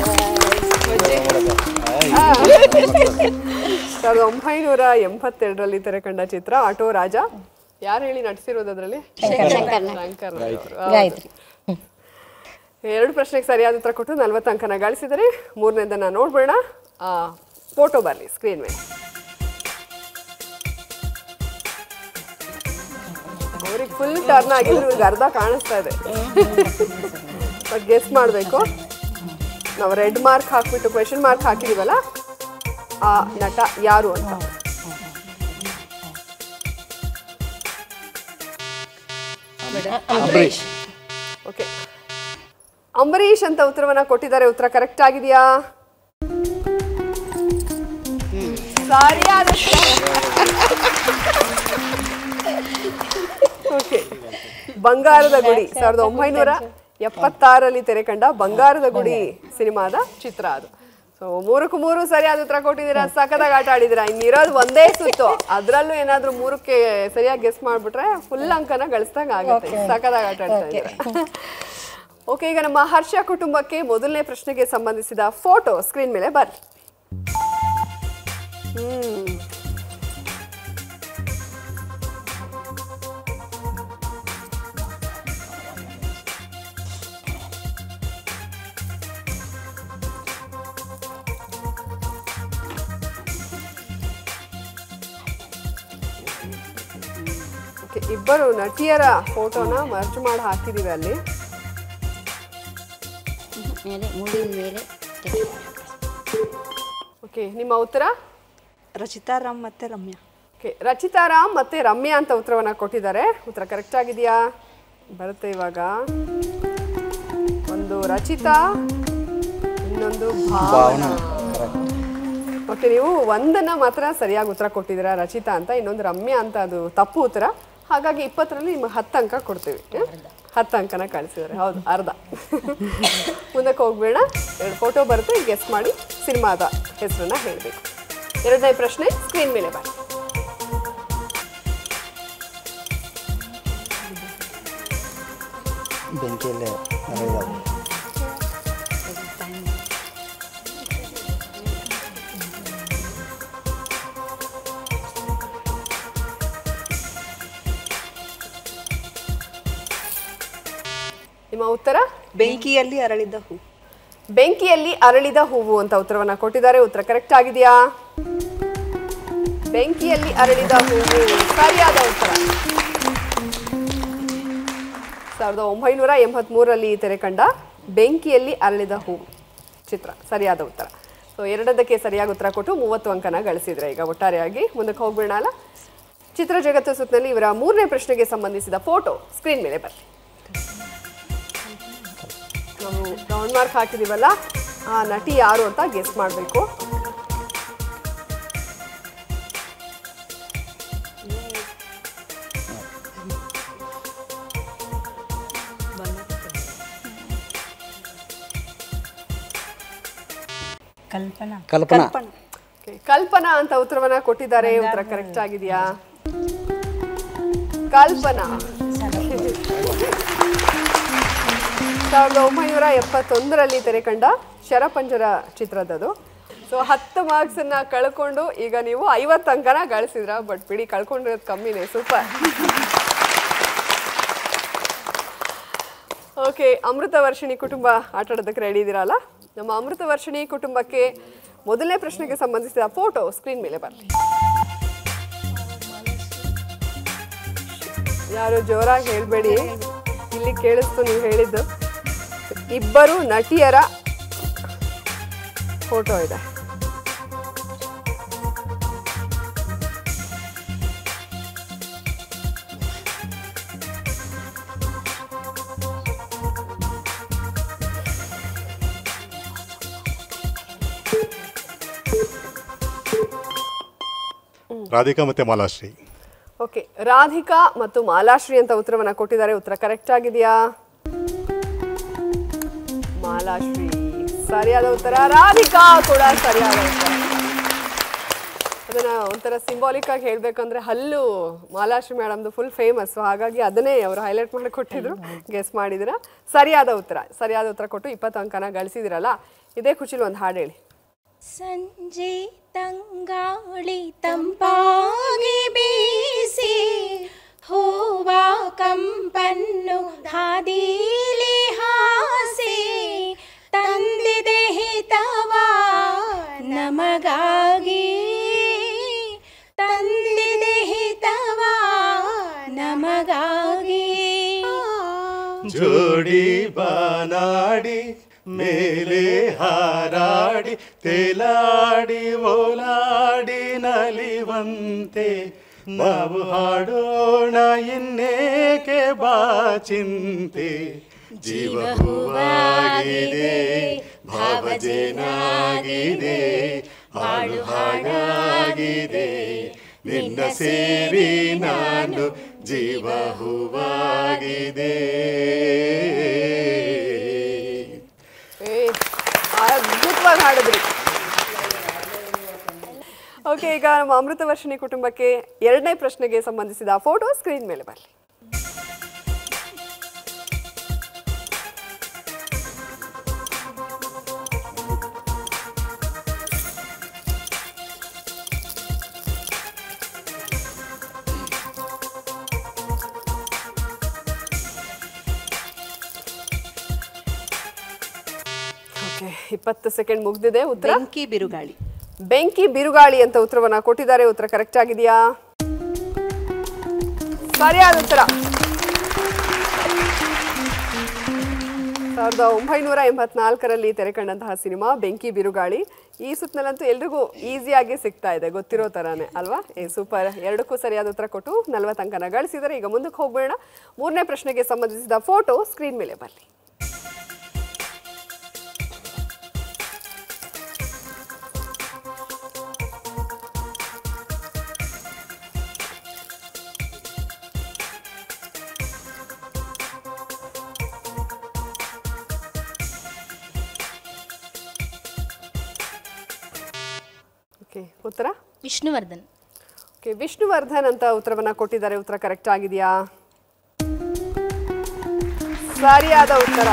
ಆ. ಸಾವಿರದ ಒಂಬೈನೂರ ಎಂಬತ್ತೆರಡರಲ್ಲಿ ತೆರೆ ಕಂಡ ಚಿತ್ರ ಆಟೋ ರಾಜ ಯಾರು ಹೇಳಿ ನಟಿಸಿರೋದು ಅದರಲ್ಲಿ ಶಂಕರ್ ಗಾಯತ್ರಿ ಎರಡು ಪ್ರಶ್ನೆಗೆ ಸರಿಯಾದ ಉತ್ತರ ಕೊಟ್ಟು ನಲ್ವತ್ತು ಅಂಕನ ಗಳಿಸಿದರೆ ಮೂರನೇದನ್ನ ನೋಡ್ಬೇಡ ಫೋಟೋ ಬರಲಿ ಸ್ಕ್ರೀನ್ ಮೇಲೆ ಅವ್ರಿಗೆ ಫುಲ್ ಟರ್ನ್ ಆಗಿದ್ರು ಇವ್ರಿಗೆ ಅರ್ಧ ಕಾಣಿಸ್ತಾ ಇದೆ ಬಟ್ ಗೆಸ್ ಮಾಡಬೇಕು ನಾವು ರೆಡ್ ಮಾರ್ಕ್ ಹಾಕ್ಬಿಟ್ಟು ಕ್ವೆಶನ್ ಮಾರ್ಕ್ ಹಾಕಿದೀವಲ್ಲ ಆ ನಟ ಯಾರು ಅಂತ ಅಂಬರೀಷ್ ಓಕೆ ಅಂಬರೀಷ್ ಅಂತ ಉತ್ತರವನ್ನ ಕೊಟ್ಟಿದ್ದಾರೆ ಉತ್ತರ ಕರೆಕ್ಟ್ ಆಗಿದೆಯಾ ಸರಿಯಾದ ಓಕೆ ಬಂಗಾರದ ಗುಡಿ ಸಾವಿರದ ಒಂಬೈನೂರ ಎಪ್ಪತ್ತಾರರಲ್ಲಿ ತೆರೆ ಕಂಡ ಬಂಗಾರದ ಗುಡಿ ಸಿನಿಮಾದ ಚಿತ್ರ ಅದು ಸೊ ಮೂರಕ್ಕೂ ಮೂರು ಸರಿಯಾದ ಉತ್ತರ ಕೊಟ್ಟಿದ್ದೀರಾ ಸಖತ್ತಾಗಿ ಆಟ ಆಡಿದ್ದೀರಾ ಇನ್ನಿರೋದು ಒಂದೇ ಸುತ್ತು ಅದರಲ್ಲೂ ಏನಾದ್ರೂ ಮೂರಕ್ಕೆ ಸರಿಯಾಗಿ ಗೆಸ್ ಮಾಡ್ಬಿಟ್ರೆ ಫುಲ್ ಅಂಕನ ಗಳಿಸ್ದಂಗೆ ಆಗುತ್ತೆ ಸಖತ್ತಾಗಿ ಆಟ ಆಡ್ತಾ ಇದ್ದೀರಾ ಓಕೆ ಈಗ ನಮ್ಮ ಹರ್ಷ ಕುಟುಂಬಕ್ಕೆ ಮೊದಲನೇ ಪ್ರಶ್ನೆಗೆ ಸಂಬಂಧಿಸಿದ ಫೋಟೋ ಸ್ಕ್ರೀನ್ ಮೇಲೆ ಬರ್ರಿ ಹ್ಮ್ ಓಕೆ ಇಬ್ಬರು ನಟಿಯರ ಫೋಟೋನ ಮರ್ಜ್ ಮಾಡಿ ಹಾಕಿದೀವಿ ಅಲ್ಲಿ ಮೇಲೆ ಮೂಡಿನ ಮೇಲೆ ಓಕೆ ನಿಮ್ಮ ಉತ್ತರ ರಚಿತಾ ರಾಮ್ ಮತ್ತೆ ರಮ್ಯಾ ಓಕೆ ರಚಿತಾ ರಾಮ್ ಮತ್ತೆ ರಮ್ಯಾ ಅಂತ ಉತ್ತರವನ್ನ ಕೊಟ್ಟಿದ್ದಾರೆ ಉತ್ತರ ಕರೆಕ್ಟ್ ಆಗಿದೆಯಾ ಬರುತ್ತೆ ಇವಾಗ ಒಂದು ರಚಿತಾ ಇನ್ನೊಂದು ಭಾವನಾ ಓಕೆ ನೀವು ಒಂದನ್ನ ಮಾತ್ರ ಸರಿಯಾಗಿ ಉತ್ತರ ಕೊಟ್ಟಿದ್ದೀರಾ ರಚಿತಾ ಅಂತ ಇನ್ನೊಂದು ರಮ್ಯಾ ಅಂತ ಅದು ತಪ್ಪು ಉತ್ತರ ಹಾಗಾಗಿ ಇಪ್ಪತ್ತರಲ್ಲಿ ನಿಮಗೆ ಹತ್ತು ಅಂಕ ಕೊಡ್ತೀವಿ ಹತ್ತು ಅಂಕನ ಕಳಿಸಿದ್ದಾರೆ ಹೌದು ಅರ್ಧ ಮುಂದಕ್ಕೆ ಹೋಗ್ಬೇಡ ಎರಡು ಫೋಟೋ ಬರುತ್ತೆ ಗೆಸ್ ಮಾಡಿ ಸಿನಿಮಾದ ಹೆಸರನ್ನ ಹೇಳಬೇಕು ಎರಡನೇ ಪ್ರಶ್ನೆ ಸ್ಕ್ರೀನ್ ಮೇಲೆ ಬನ್ನಿ ಬೆಂಕಿಯಲ್ಲೇ ಅರಳಿದಾವೆ ನಿಮ್ಮ ಉತ್ತರ ಬೆಂಕಿಯಲ್ಲಿ ಅರಳಿದ ಹೂ ಬೆಂಕಿಯಲ್ಲಿ ಅರಳಿದ ಹೂವು ಅಂತ ಉತ್ತರವನ್ನ ಕೊಟ್ಟಿದ್ದಾರೆ ಉತ್ತರ ಕರೆಕ್ಟ್ ಆಗಿದೆಯಾ ಬೆಂಕಿಯಲ್ಲಿ ಅರಳಿದ ಹೂವು ಸರಿಯಾದ ಉತ್ತರ ಸಾವಿರದ ಒಂಬೈನೂರ ಎಂಬತ್ಮೂರರಲ್ಲಿ ತೆರೆ ಕಂಡ ಬೆಂಕಿಯಲ್ಲಿ ಅರಳಿದ ಹೂವು ಚಿತ್ರ ಸರಿಯಾದ ಉತ್ತರ ಸೊ ಎರಡದಕ್ಕೆ ಸರಿಯಾಗಿ ಉತ್ತರ ಕೊಟ್ಟು ಮೂವತ್ತು ಅಂಕನ ಗಳಿಸಿದ್ರೆ ಈಗ ಒಟ್ಟಾರೆಯಾಗಿ ಮುಂದಕ್ಕೆ ಹೋಗ್ಬೇಡ ಅಲ್ಲ ಚಿತ್ರ ಜಗತ್ತು ಸುತ್ತಲ್ಲಿ ಇವರ ಮೂರನೇ ಪ್ರಶ್ನೆಗೆ ಸಂಬಂಧಿಸಿದ ಫೋಟೋ ಸ್ಕ್ರೀನ್ ಮೇಲೆ ಬರಲಿ ನಾವು ರೌಂಡ್ ಮಾರ್ಕ್ ಹಾಕಿದೀವಲ್ಲ ಆ ನಟಿ ಯಾರು ಅಂತ ಗೆಸ್ ಮಾಡಬೇಕು ಕಲ್ಪನಾ ಕಲ್ಪನಾ ಕಲ್ಪನಾ ಅಂತ ಉತ್ತರವನ್ನ ಕೊಟ್ಟಿದ್ದಾರೆ ಉತ್ತರ ಕರೆಕ್ಟ್ ಆಗಿದೆಯಾ ಕಲ್ಪನಾ ಸಾವಿರದ ಒಂಬೈನೂರ ಎಪ್ಪತ್ತೊಂದರಲ್ಲಿ ತೆರೆ ಕಂಡ ಶರಪಂಜರ ಚಿತ್ರದದು ಸೊ ಹತ್ತು ಮಾರ್ಕ್ಸ್ ಅನ್ನ ಕಳ್ಕೊಂಡು ಈಗ ನೀವು ಐವತ್ತು ಅಂಕನ ಗಳಿಸಿದ್ರ ಬಟ್ ಬಿಡಿ ಕಳ್ಕೊಂಡಿರೋದು ಕಮ್ಮಿನೇ ಸೂಪರ್ ಓಕೆ ಅಮೃತ ವರ್ಷಿಣಿ ಕುಟುಂಬ ಆಟ ಆಡೋದಕ್ಕೆ ರೆಡಿ ಇದ್ದೀರಲ್ಲ ನಮ್ಮ ಅಮೃತ ವರ್ಷಿಣಿ ಕುಟುಂಬಕ್ಕೆ ಮೊದಲನೇ ಪ್ರಶ್ನೆಗೆ ಸಂಬಂಧಿಸಿದ ಫೋಟೋ ಸ್ಕ್ರೀನ್ ಮೇಲೆ ಬರಲಿ ಯಾರು ಜೋರಾಗಿ ಹೇಳ್ಬೇಡಿ ಇಲ್ಲಿ ಕೇಳಿಸ್ತು ನೀವು ಹೇಳಿದ್ದು ಇಬ್ಬರು ನಟಿಯರ ಫೋಟೋ ಇದೆ ರಾಧಿಕಾ ಮತ್ತೆ ಮಾಲಾಶ್ರೀ ಓಕೆ ರಾಧಿಕಾ ಮತ್ತು ಮಾಲಾಶ್ರೀ ಅಂತ ಉತ್ತರವನ್ನ ಕೊಟ್ಟಿದ್ದಾರೆ ಉತ್ತರ ಕರೆಕ್ಟ್ ಆಗಿದೆಯಾ ಮಾಲಾಶ್ರೀ ಸರಿಯಾದ ಉತ್ತರ ರಾಧಿಕಾ ಕೂಡ ಸರಿಯಾದ ಉತ್ತರ ಅದನ್ನ ಒಂಥರ ಸಿಂಬಾಲಿಕ್ ಆಗಿ ಹೇಳ್ಬೇಕಂದ್ರೆ ಹಲ್ಲು ಮಾಲಾಶ್ರೀ ಮೇಡಮ್ದು ಫುಲ್ ಫೇಮಸ್ ಹಾಗಾಗಿ ಅದನ್ನೇ ಅವರು ಹೈಲೈಟ್ ಮಾಡಿ ಕೊಟ್ಟಿದ್ರು ಗೆಸ್ ಮಾಡಿದಿರ ಸರಿಯಾದ ಉತ್ತರ ಸರಿಯಾದ ಉತ್ತರ ಕೊಟ್ಟು ಇಪ್ಪತ್ತು ಅಂಕನ ಗಳಿಸಿದಿರಲ್ಲ ಇದೇ ಖುಷಿಲಿ ಒಂದು ಹಾಡು ಹೇಳಿ ಸಂಜೆ ತಂಗಾಳಿ ತಂಪಾಗಿ ಬೀಸಿ ಹೂವ ಕಂಪನ್ನು ಹಾದೀಲಿ ಹಾಸಿ ತಂದಿದೆ ಹಿತವ ನಮಗಾಗಿ ತಂದಿದೆ ಹಿತವ ನಮಗಾಗಿ ಜೋಡಿ ಬಾನಾಡಿ ಮೇಲೆ ಹಾರಾಡಿ ತೇಲಾಡಿ ಓಲಾಡಿ ನಲಿವಂತೆ ನಾವು ಹಾಡೋಣ ಇನ್ನೇಕೆ ಬಾಚಿಂತೆ ಜೀವ ಹೂವಾಗಿದೆ ಭಾವಜೇನಾಗಿದೆ ಹಾಡು ಹಾಡಾಗಿದೆ ನಿನ್ನ ಸೇರಿ ನಾನು ಜೀವ ಹೂವಾಗಿದೆ ಏ, ಅದ್ಭುತವಾಗಿ ಹಾಡಿದ್ರಿ ಓಕೆ ಈಗ ನಮ್ಮ ಅಮೃತ ವರ್ಷಿಣಿ ಕುಟುಂಬಕ್ಕೆ ಎರಡನೇ ಪ್ರಶ್ನೆಗೆ ಸಂಬಂಧಿಸಿದ ಫೋಟೋ ಸ್ಕ್ರೀನ್ ಮೇಲೆ ಬರಲಿ ಓಕೆ ಇಪ್ಪತ್ತು ಸೆಕೆಂಡ್ ಮುಗ್ದಿದೆ ಉತ್ತರ ಬೆಂಕಿ ಬಿರುಗಾಳಿ ಬೆಂಕಿ ಬಿರುಗಾಳಿ ಅಂತ ಉತ್ತರವನ್ನ ಕೊಟ್ಟಿದ್ದಾರೆ ಉತ್ತರ ಕರೆಕ್ಟ್ ಆಗಿದೆಯಾ ಸರಿಯಾದ ಉತ್ತರ ಸಾವಿರದ ಒಂಬೈನೂರ ಎಂಬತ್ನಾಲ್ಕರಲ್ಲಿ ತೆರೆ ಕಂಡಂತಹ ಸಿನಿಮಾ ಬೆಂಕಿ ಬಿರುಗಾಳಿ ಈ ಸುತ್ತಲಂತೂ ಎಲ್ರಿಗೂ ಈಸಿಯಾಗಿ ಸಿಗ್ತಾ ಇದೆ ಗೊತ್ತಿರೋ ಥರನೇ ಅಲ್ವಾ ಏ ಸೂಪರ್ ಎರಡಕ್ಕೂ ಸರಿಯಾದ ಉತ್ತರ ಕೊಟ್ಟು ನಲ್ವತ್ತು ಅಂಕನ ಗಳಿಸಿದರೆ ಈಗ ಮುಂದಕ್ಕೆ ಹೋಗ್ಬೇಡ ಮೂರನೇ ಪ್ರಶ್ನೆಗೆ ಸಂಬಂಧಿಸಿದ ಫೋಟೋ ಸ್ಕ್ರೀನ್ ಮೇಲೆ ಬರಲಿ ಓಕೆ ಉತ್ತರ ವಿಷ್ಣುವರ್ಧನ್ ಓಕೆ ವಿಷ್ಣುವರ್ಧನ್ ಅಂತ ಉತ್ತರವನ್ನ ಕೊಟ್ಟಿದ್ದಾರೆ ಉತ್ತರ ಕರೆಕ್ಟ್ ಆಗಿದೆಯಾ ಸರಿಯಾದ ಉತ್ತರ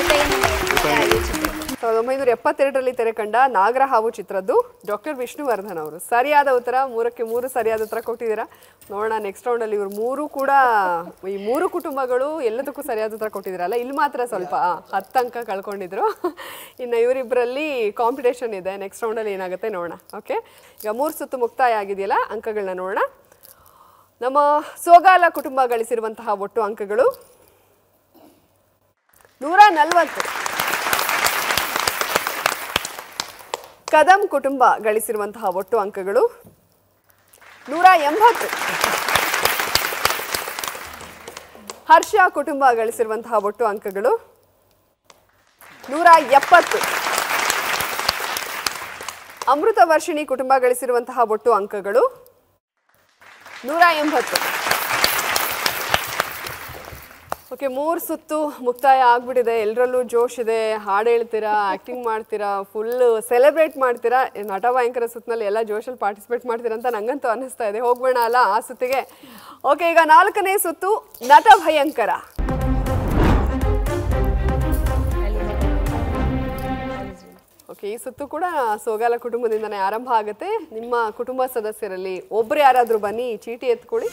ಸಾವಿರದ ಒಂಬೈನೂರ ಎಪ್ಪತ್ತೆರಡರಲ್ಲಿ ತೆರೆ ಕಂಡ ನಾಗರಹಾವು ಚಿತ್ರದ್ದು ಡಾಕ್ಟರ್ ವಿಷ್ಣುವರ್ಧನ್ ಅವರು ಸರಿಯಾದ ಉತ್ತರ ಮೂರಕ್ಕೆ ಮೂರು ಸರಿಯಾದ ಉತ್ತರ ಕೊಟ್ಟಿದ್ದೀರಾ ನೋಡೋಣ ನೆಕ್ಸ್ಟ್ ರೌಂಡಲ್ಲಿ ಇವರು ಮೂರು ಕೂಡ ಈ ಮೂರು ಕುಟುಂಬಗಳು ಎಲ್ಲದಕ್ಕೂ ಸರಿಯಾದ ಉತ್ತರ ಕೊಟ್ಟಿದ್ದೀರಲ್ಲ ಇಲ್ಲಿ ಮಾತ್ರ ಸ್ವಲ್ಪ ಆ, ಹತ್ತು ಅಂಕ ಕಳ್ಕೊಂಡಿದ್ರು ಇನ್ನು ಇವರಿಬ್ಬರಲ್ಲಿ ಕಾಂಪಿಟೇಷನ್ ಇದೆ ನೆಕ್ಸ್ಟ್ ರೌಂಡಲ್ಲಿ ಏನಾಗುತ್ತೆ ನೋಡೋಣ ಓಕೆ ಈಗ ಮೂರು ಸುತ್ತು ಮುಕ್ತಾಯ ಆಗಿದೆಯಲ್ಲ ಅಂಕಗಳನ್ನ ನೋಡೋಣ ನಮ್ಮ ಸೋಗಾಲ ಕುಟುಂಬ ಗಳಿಸಿರುವಂತಹ ಒಟ್ಟು ಅಂಕಗಳು ನೂರ ನಲವತ್ತು ಕದಂ ಕುಟುಂಬ ಗಳಿಸಿರುವಂತಹ ಒಟ್ಟು ಅಂಕಗಳು ನೂರ ಎಂಬತ್ತು ಹರ್ಷ ಕುಟುಂಬ ಗಳಿಸಿರುವಂತಹ ಒಟ್ಟು ಅಂಕಗಳು ನೂರ ಎಪ್ಪತ್ತು ಅಮೃತ ವರ್ಷಿಣಿ ಕುಟುಂಬ ಗಳಿಸಿರುವಂತಹ ಒಟ್ಟು ಅಂಕಗಳು ನೂರ ಎಂಬತ್ತು ಓಕೆ ಮೂರು ಸುತ್ತು ಮುಕ್ತಾಯ ಆಗ್ಬಿಟ್ಟಿದೆ ಎಲ್ಲರಲ್ಲೂ ಜೋಶ್ ಇದೆ ಹಾಡು ಹೇಳ್ತೀರಾ ಆ್ಯಕ್ಟಿಂಗ್ ಮಾಡ್ತೀರಾ ಫುಲ್ ಸೆಲೆಬ್ರೇಟ್ ಮಾಡ್ತೀರಾ ಈ ನಟ ಭಯಂಕರ ಸುತ್ತಿನಲ್ಲಿ ಎಲ್ಲ ಜೋಶಲ್ಲಿ ಪಾರ್ಟಿಸಿಪೇಟ್ ಮಾಡ್ತೀರಾ ಅಂತ ನಂಗಂತೂ ಅನ್ನಿಸ್ತಾ ಇದೆ ಹೋಗ್ಬೇಡ ಅಲ್ಲ ಆ ಸುತ್ತಿಗೆ ಓಕೆ ಈಗ ನಾಲ್ಕನೇ ಸುತ್ತು ನಟ ಭಯಂಕರ ಓಕೆ ಈ ಸುತ್ತು ಕೂಡ ಸೋಗಾಲ ಕುಟುಂಬದಿಂದನೇ ಆರಂಭ ಆಗುತ್ತೆ ನಿಮ್ಮ ಕುಟುಂಬ ಸದಸ್ಯರಲ್ಲಿ ಒಬ್ರು ಯಾರಾದರೂ ಬನ್ನಿ ಈ ಚೀಟಿ ಎತ್ಕೊಳ್ಳಿ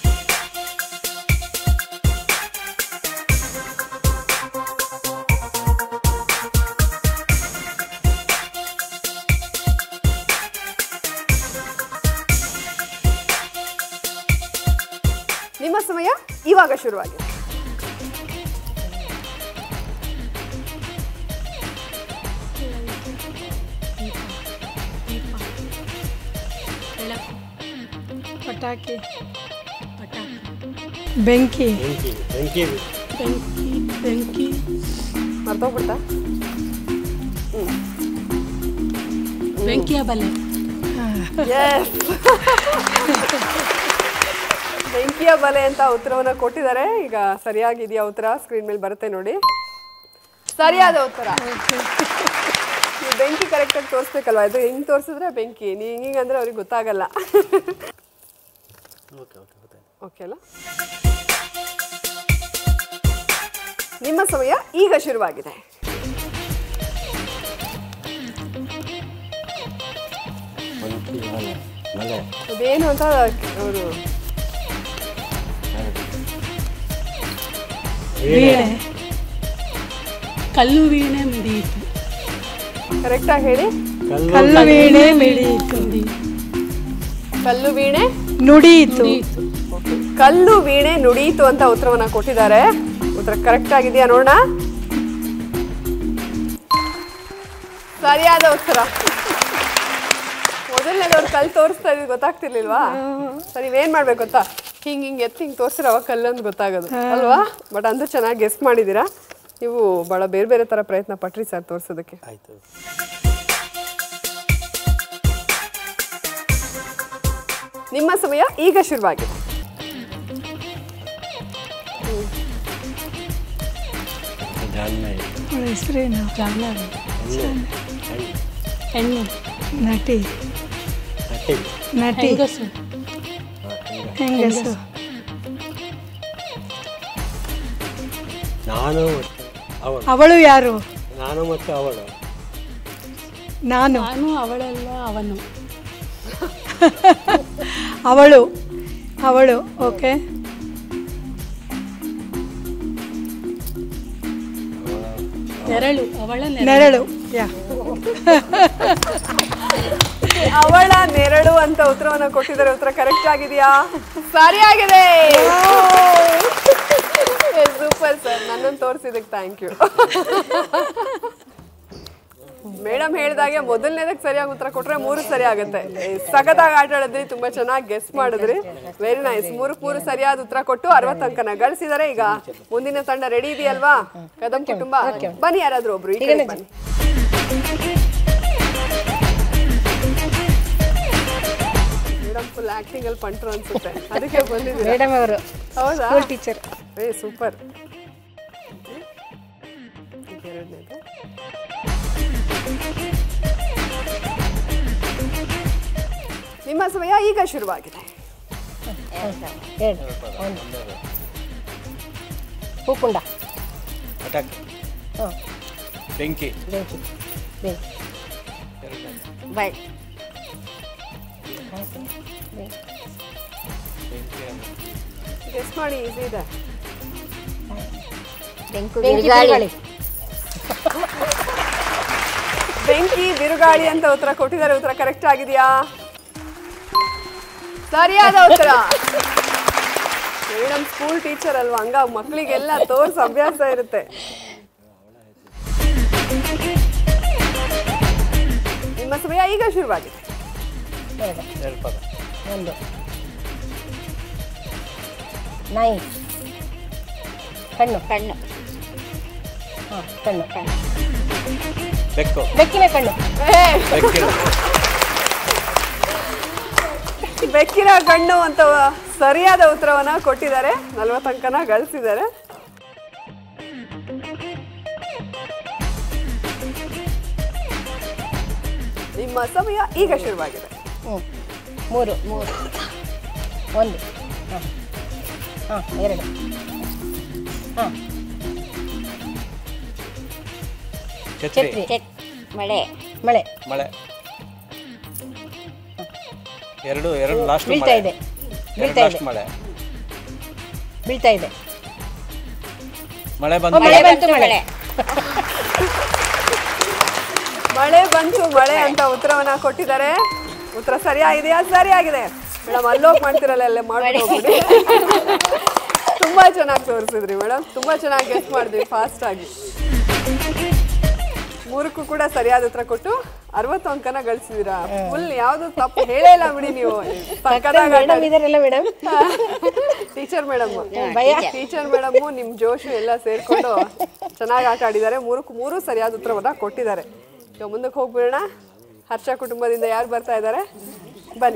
ನಿಮ್ಮ ಸಮಯ ಇವಾಗ ಶುರುವಾಗಿದೆ ಪಟಾಕಿ ಬೆಂಕಿ ಬೆಂಕಿ ಬೆಂಕಿ ಬೆಂಕಿ ಬೆಂಕಿ ಮರ್ತೋಗ್ಬಿಡ್ತಾ ಬೆಂಕಿಯ ಬಲೆ Yes. ಬೆಂಕಿಯ ಬಲೆ ಅಂತ ಉತ್ತರವನ್ನ ಕೊಟ್ಟಿದ್ದಾರೆ ಈಗ ಸರಿಯಾಗಿದೆಯಾ ಉತ್ತರ ಸ್ಕ್ರೀನ್ ಮೇಲೆ ಬರುತ್ತೆ ನೋಡಿ ಸರಿಯಾದ ಉತ್ತರ ನೀವು ಬೆಂಕಿ ಕರೆಕ್ಟಾಗಿ ತೋರಿಸ್ಬೇಕಲ್ವಾ ಇದು ಹಿಂಗ್ ತೋರಿಸಿದ್ರೆ ಬೆಂಕಿ ನೀವು ಹಿಂಗಿಂಗ್ ಅಂದ್ರೆ ಅವ್ರಿಗೆ ಗೊತ್ತಾಗಲ್ಲ ಓಕೆ ಓಕೆ ಗೊತ್ತಾಯ್ತು ಓಕೆ ಅಲ್ಲ ನಿಮ್ಮ ಸಮಯ ಈಗ ಶುರುವಾಗಿದೆ ಬೆಂಕಿ ಮಲೆ ಮಲೆ ಅದೇನು ಅಂತ ಅವರು ವೀಣೆ ಕಲ್ಲು ವೀಣೆ ಮಿಡಿಯಿತು ಕರೆಕ್ಟಾಗಿ ಹೇಳಿ ಕಲ್ಲು ವೀಣೆ ಮಿಡಿಯಿತು ಕಲ್ಲು ವೀಣೆ ನುಡಿಯಿತು ಕಲ್ಲು ವೀಣೆ ನುಡಿಯಿತು ಅಂತ ಉತ್ತರವನ್ನ ಕೊಟ್ಟಿದ್ದಾರೆ ಉತ್ತರ ಕರೆಕ್ಟ್ ಆಗಿದೆಯಾ ನೋಡೋಣ ಸರಿಯಾದ ಉತ್ತರ ಮೊದಲನೇದವ್ರು ಕಲ್ಲು ತೋರಿಸ್ತಾ ಇದ್ದು ಗೊತ್ತಾಗ್ತಿರ್ಲಿಲ್ವಾ ಸರಿ ನೀವೇನ್ ಮಾಡ್ಬೇಕು ಗೊತ್ತಾ ಹಿಂಗ್ ಹಿಂಗ್ ಎತ್ತಿ ಹಿಂಗ್ ತೋರಿಸಿದ್ರೆ ಅವಾಗ ಕಲ್ಲು ಅಂತ ಗೊತ್ತಾಗೋದು ಅಲ್ವಾ ಬಟ್ ಅಂದ್ರೂ ಚೆನ್ನಾಗಿ ಗೆಸ್ಟ್ ಮಾಡಿದ್ದೀರಾ ನೀವು ಬಹಳ ಬೇರೆ ಬೇರೆ ತರ ಪ್ರಯತ್ನ ಪಟ್ರಿ ಸರ್ ತೋರಿಸೋದಕ್ಕೆ ಆಯಿತು ನಿಮ್ಮ ಸಮಯ ಈಗ ಶುರುವಾಗಿದೆ ಜಾಣ್ಮೆ ಹೆಸರೇನು ಜಾಹ್ನವಿ ಹೆಣ್ಣು ಹೆಣ್ಣು ನಟಿ ನಟಿ ನಟಿ ಹೆಂಗಸು ಹೆಂಗಸು ನಾನು ಅವಳು ಅವಳು ಯಾರು ನಾನು ಮತ್ತು ಅವಳು ನಾನು ನಾನು ಅವಳೆಲ್ಲ ಅವನು ಅವಳು ಅವಳು ಓಕೆ ನೆರಳು ಅವಳ ನೆರಳು ಯಾ ಅವಳ ನೆರಳು ಅಂತ ಉತ್ತರವನ್ನ ಕೊಟ್ಟಿದ್ದಾರೆ ಉತ್ತರ ಕರೆಕ್ಟ್ ಆಗಿದೆಯಾ ಸರಿಯಾಗಿದೆ ಸೂಪರ್ ಸರ್ ನನ್ನನ್ನು ತೋರಿಸಿದಕ್ಕೆ ಥ್ಯಾಂಕ್ ಯು ಮೇಡಮ್ ಹೇಳ್ದಾಗೆ ಮೊದಲನೇದಕ್ಕೆ ಸರಿಯಾಗಿ ಉತ್ತರ ಕೊಟ್ರೆ ಮೂರು ಸರಿ ಆಗುತ್ತೆ ಸಖತ್ತಾಗಿ ಆಟ ಆಡಿದ್ರಿ ತುಂಬಾ ಚೆನ್ನಾಗಿ ಗೆಸ್ ಮಾಡಿದ್ರಿ ವೆರಿ ನೈಸ್ ಮೂರು ಮೂರು ಸರಿಯಾದ ಉತ್ತರ ಕೊಟ್ಟು ಅರವತ್ತು ಅಂಕನ ಗಳಿಸಿದಾರೆ ಈಗ ಮುಂದಿನ ತಂಡ ರೆಡಿ ಇದೆಯಲ್ವಾ ಕದಂ ಕುಟುಂಬ ಬನ್ನಿ ಯಾರಾದ್ರೂ ಒಬ್ರು ಈ ಕಡೆ ಬನ್ನಿ ಮೇಡಮ್ ಫುಲ್ ಆಕ್ಟಿಂಗ್ ಅಲ್ಲಿ ಪಂಟ್ರು ಅನ್ಸುತ್ತೆ ಅದಕ್ಕೆ ಬಂದಿದ್ದೀರಾ ಮೇಡಮ್ ಅವರು ಹೌದಾ ಸ್ಕೂಲ್ ಟೀಚರ್ ಏ ಸೂಪರ್ ಎರಡನೇದು ನಿಮ್ಮ ಸಮಯ ಈಗ ಶುರುವಾಗಿದೆ ಎರಡು ಒಂದು ಹೂಕುಂಡ ಪಟಾಕಿ ಹಾಂ ಬೆಂಕಿ ಬೆಂಕಿ ಬೆಂಕಿ ಬೈ ಗೆಸ್ ಮಾಡಿ ಈಸಿ ಇದೆ ಬೆಂಕು ಬೆಂಕಿ ಬಿರುಗಾಳಿ ಬಿರುಗಾಳಿ. ಬೆಂಕಿ ಬಿರುಗಾಳಿ ಅಂತ ಉತ್ತರ ಕೊಟ್ಟಿದ್ದಾರೆ ಉತ್ತರ ಕರೆಕ್ಟ್ ಆಗಿದೆಯಾ ಸರಿಯಾದ ಉತ್ತರ ಮೇಡಮ್ ಸ್ಕೂಲ್ ಟೀಚರ್ ಅಲ್ವಾ ಹಂಗ ಮಕ್ಕಳಿಗೆಲ್ಲ ತೋರ್ಸ್ ಅಭ್ಯಾಸ ಇರುತ್ತೆ ನಿಮ್ಮ ಸಮಯ ಈಗ ಶುರುವಾಗಿದೆ ಎರಡು ಎರಡು ಪದ ಒಂದು ನಾಯಿ ಕಣ್ಣು ಕಣ್ಣು ಹಾಂ ಕಣ್ಣು ಕಣ್ಣು ಬೆಕ್ಕು ಬೆಕ್ಕಿನ ಕಣ್ಣು ಬೆಕ್ಕಿನ ಬೆಕ್ಕಿನ ಕಣ್ಣು ಅಂತ ಸರಿಯಾದ ಉತ್ತರವನ್ನ ಕೊಟ್ಟಿದ್ದಾರೆ ನಲ್ವತ್ತು ಅಂಕನ ಗಳಿಸಿದ್ದಾರೆ ನಿಮ್ಮ ಸಮಯ ಈಗ ಶುರುವಾಗಿದೆ ಹ್ಞೂ ಮೂರು ಮೂರು ಒಂದು ಹಾಂ ಹಾಂ ಎರಡು ಹಾಂ ಛತ್ರಿ ಛತ್ರಿ ಚೆಕ್ ಮಳೆ ಮಳೆ ಮಳೆ ಎರಡು ಎರಡು ಲಾಸ್ಟ್ ಬೀಳ್ತಾ ಇದೆ ಬೀಳ್ತಾ ಇದೆ ಲಾಸ್ಟ್ ಮಳೆ ಬೀಳ್ತಾ ಇದೆ ಮಳೆ ಬಂದು ಮಳೆ ಬಂತು ಮಳೆ ಮಳೆ ಬಂತು ಮಳೆ ಅಂತ ಉತ್ತರವನ್ನ ಕೊಟ್ಟಿದ್ದಾರೆ ಉತ್ತರ ಸರಿಯಾಗಿದೆಯಾ ಸರಿಯಾಗಿದೆ ಮೇಡಮ್ ಅಲ್ಲೋಗ್ ಮಾಡ್ತಿರಲ್ಲ ಅಲ್ಲೇ ಮಾಡ್ಬಿಟ್ಟು ಹೋಗ್ಬಿಡಿ ತುಂಬಾ ಚೆನ್ನಾಗಿ ತೋರಿಸಿದ್ರಿ ಮೇಡಮ್ ತುಂಬಾ ಚೆನ್ನಾಗಿ ಗೆಸ್ಟ್ ಮಾಡಿದ್ವಿ ಫಾಸ್ಟ್ ಆಗಿ ಮೂರಕ್ಕೂ ಕೂಡ ಸರಿಯಾದ ಉತ್ತರ ಕೊಟ್ಟು ಅರವತ್ತು ಅಂಕನ ಗಳಿಸಿದೀರಾ ಫುಲ್ ಯಾವ್ದು ತಪ್ಪು ಹೇಳೇ ಇಲ್ಲ ಬಿಡಿ ನೀವು ಮೇಡಮ್ ಇದಾರಲ್ಲ ಮೇಡಮ್ ಟೀಚರ್ ಮೇಡಮ್ ಭಯ. ಟೀಚರ್ ಮೇಡಮ್ ನಿಮ್ ಜೋಶು ಎಲ್ಲ ಸೇರ್ಕೊಂಡು ಚೆನ್ನಾಗಿ ಆಟ ಆಡಿದ್ದಾರೆ ಮೂರಕ್ಕೂ ಮೂರು ಸರಿಯಾದ ಉತ್ತರವನ್ನ ಕೊಟ್ಟಿದ್ದಾರೆ ಈಗ ಮುಂದಕ್ಕೆ ಹೋಗ್ಬಿಡೋಣ ಹರ್ಷ ಕುಟುಂಬದಿಂದ ಯಾರು ಬರ್ತಾ ಇದ್ದಾರೆ ಬನ್ನಿ